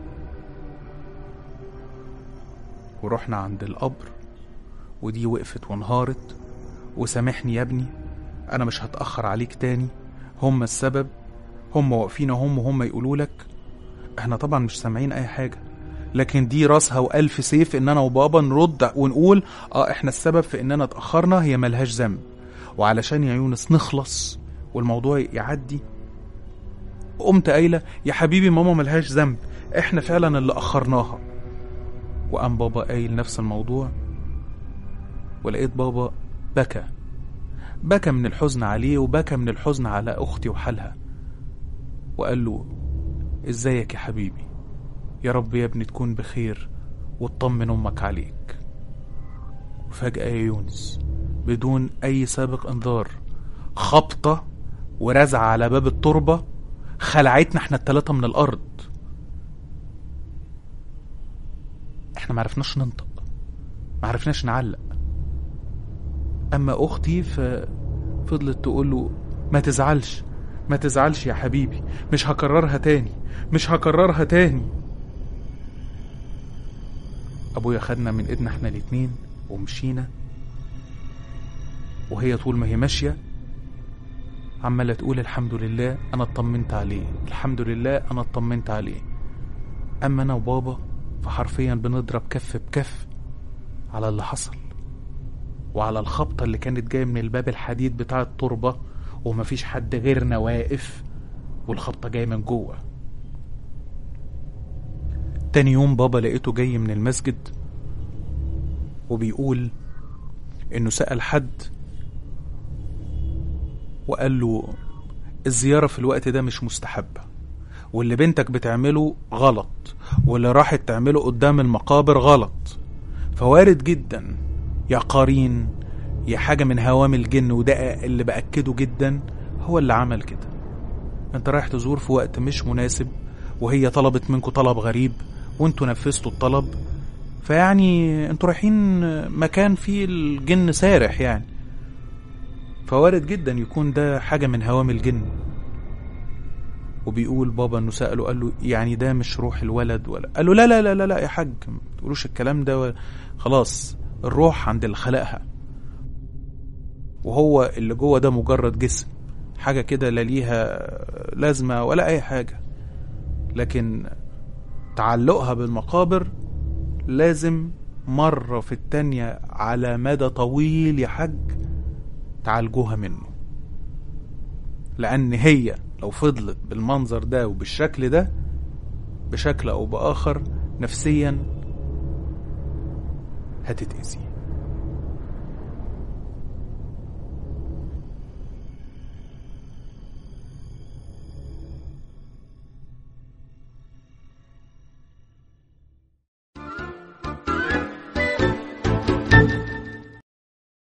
ورحنا عند القبر ودي وقفت وانهارت وسامحني يا ابني انا مش هتاخر عليك تاني هم السبب هم واقفين هم وهم يقولوا لك احنا طبعا مش سامعين اي حاجه لكن دي راسها والف سيف ان انا وبابا نرد ونقول اه احنا السبب في اننا اتاخرنا هي ملهاش ذنب وعلشان يا يونس نخلص والموضوع يعدي قمت قايله يا حبيبي ماما ملهاش ذنب احنا فعلا اللي اخرناها وقام بابا قايل نفس الموضوع ولقيت بابا بكى بكى من الحزن عليه وبكى من الحزن على اختي وحالها وقال له ازيك يا حبيبي يا رب يا ابني تكون بخير وتطمن امك عليك وفجأة يا يونس بدون أي سابق إنذار خبطة ورزعة على باب التربة خلعتنا احنا التلاتة من الأرض احنا معرفناش ننطق معرفناش نعلق أما أختي ففضلت تقول له ما تزعلش ما تزعلش يا حبيبي مش هكررها تاني مش هكررها تاني ابويا خدنا من ايدنا احنا الاتنين ومشينا وهي طول ما هي ماشية عمالة تقول الحمد لله أنا اطمنت عليه الحمد لله أنا اطمنت عليه أما أنا وبابا فحرفيا بنضرب كف بكف على اللي حصل وعلى الخبطة اللي كانت جاية من الباب الحديد بتاع التربة ومفيش حد غيرنا واقف والخبطة جاية من جوه تاني يوم بابا لقيته جاي من المسجد وبيقول انه سأل حد وقال له الزيارة في الوقت ده مش مستحبة واللي بنتك بتعمله غلط واللي راحت تعمله قدام المقابر غلط فوارد جدا يا قرين يا حاجة من هوام الجن وده اللي بأكده جدا هو اللي عمل كده انت رايح تزور في وقت مش مناسب وهي طلبت منكم طلب غريب وانتوا نفذتوا الطلب فيعني انتوا رايحين مكان فيه الجن سارح يعني فوارد جدا يكون ده حاجة من هوام الجن وبيقول بابا انه سأله قال له يعني ده مش روح الولد ولا قال له لا لا لا لا, لا يا حاج ما تقولوش الكلام ده و- خلاص الروح عند اللي خلقها وهو اللي جوه ده مجرد جسم حاجة كده لا ليها لازمة ولا أي حاجة لكن تعلقها بالمقابر لازم مرة في التانية على مدى طويل يا حاج تعالجوها منه لأن هي لو فضلت بالمنظر ده وبالشكل ده بشكل أو بآخر نفسيا هتتأذي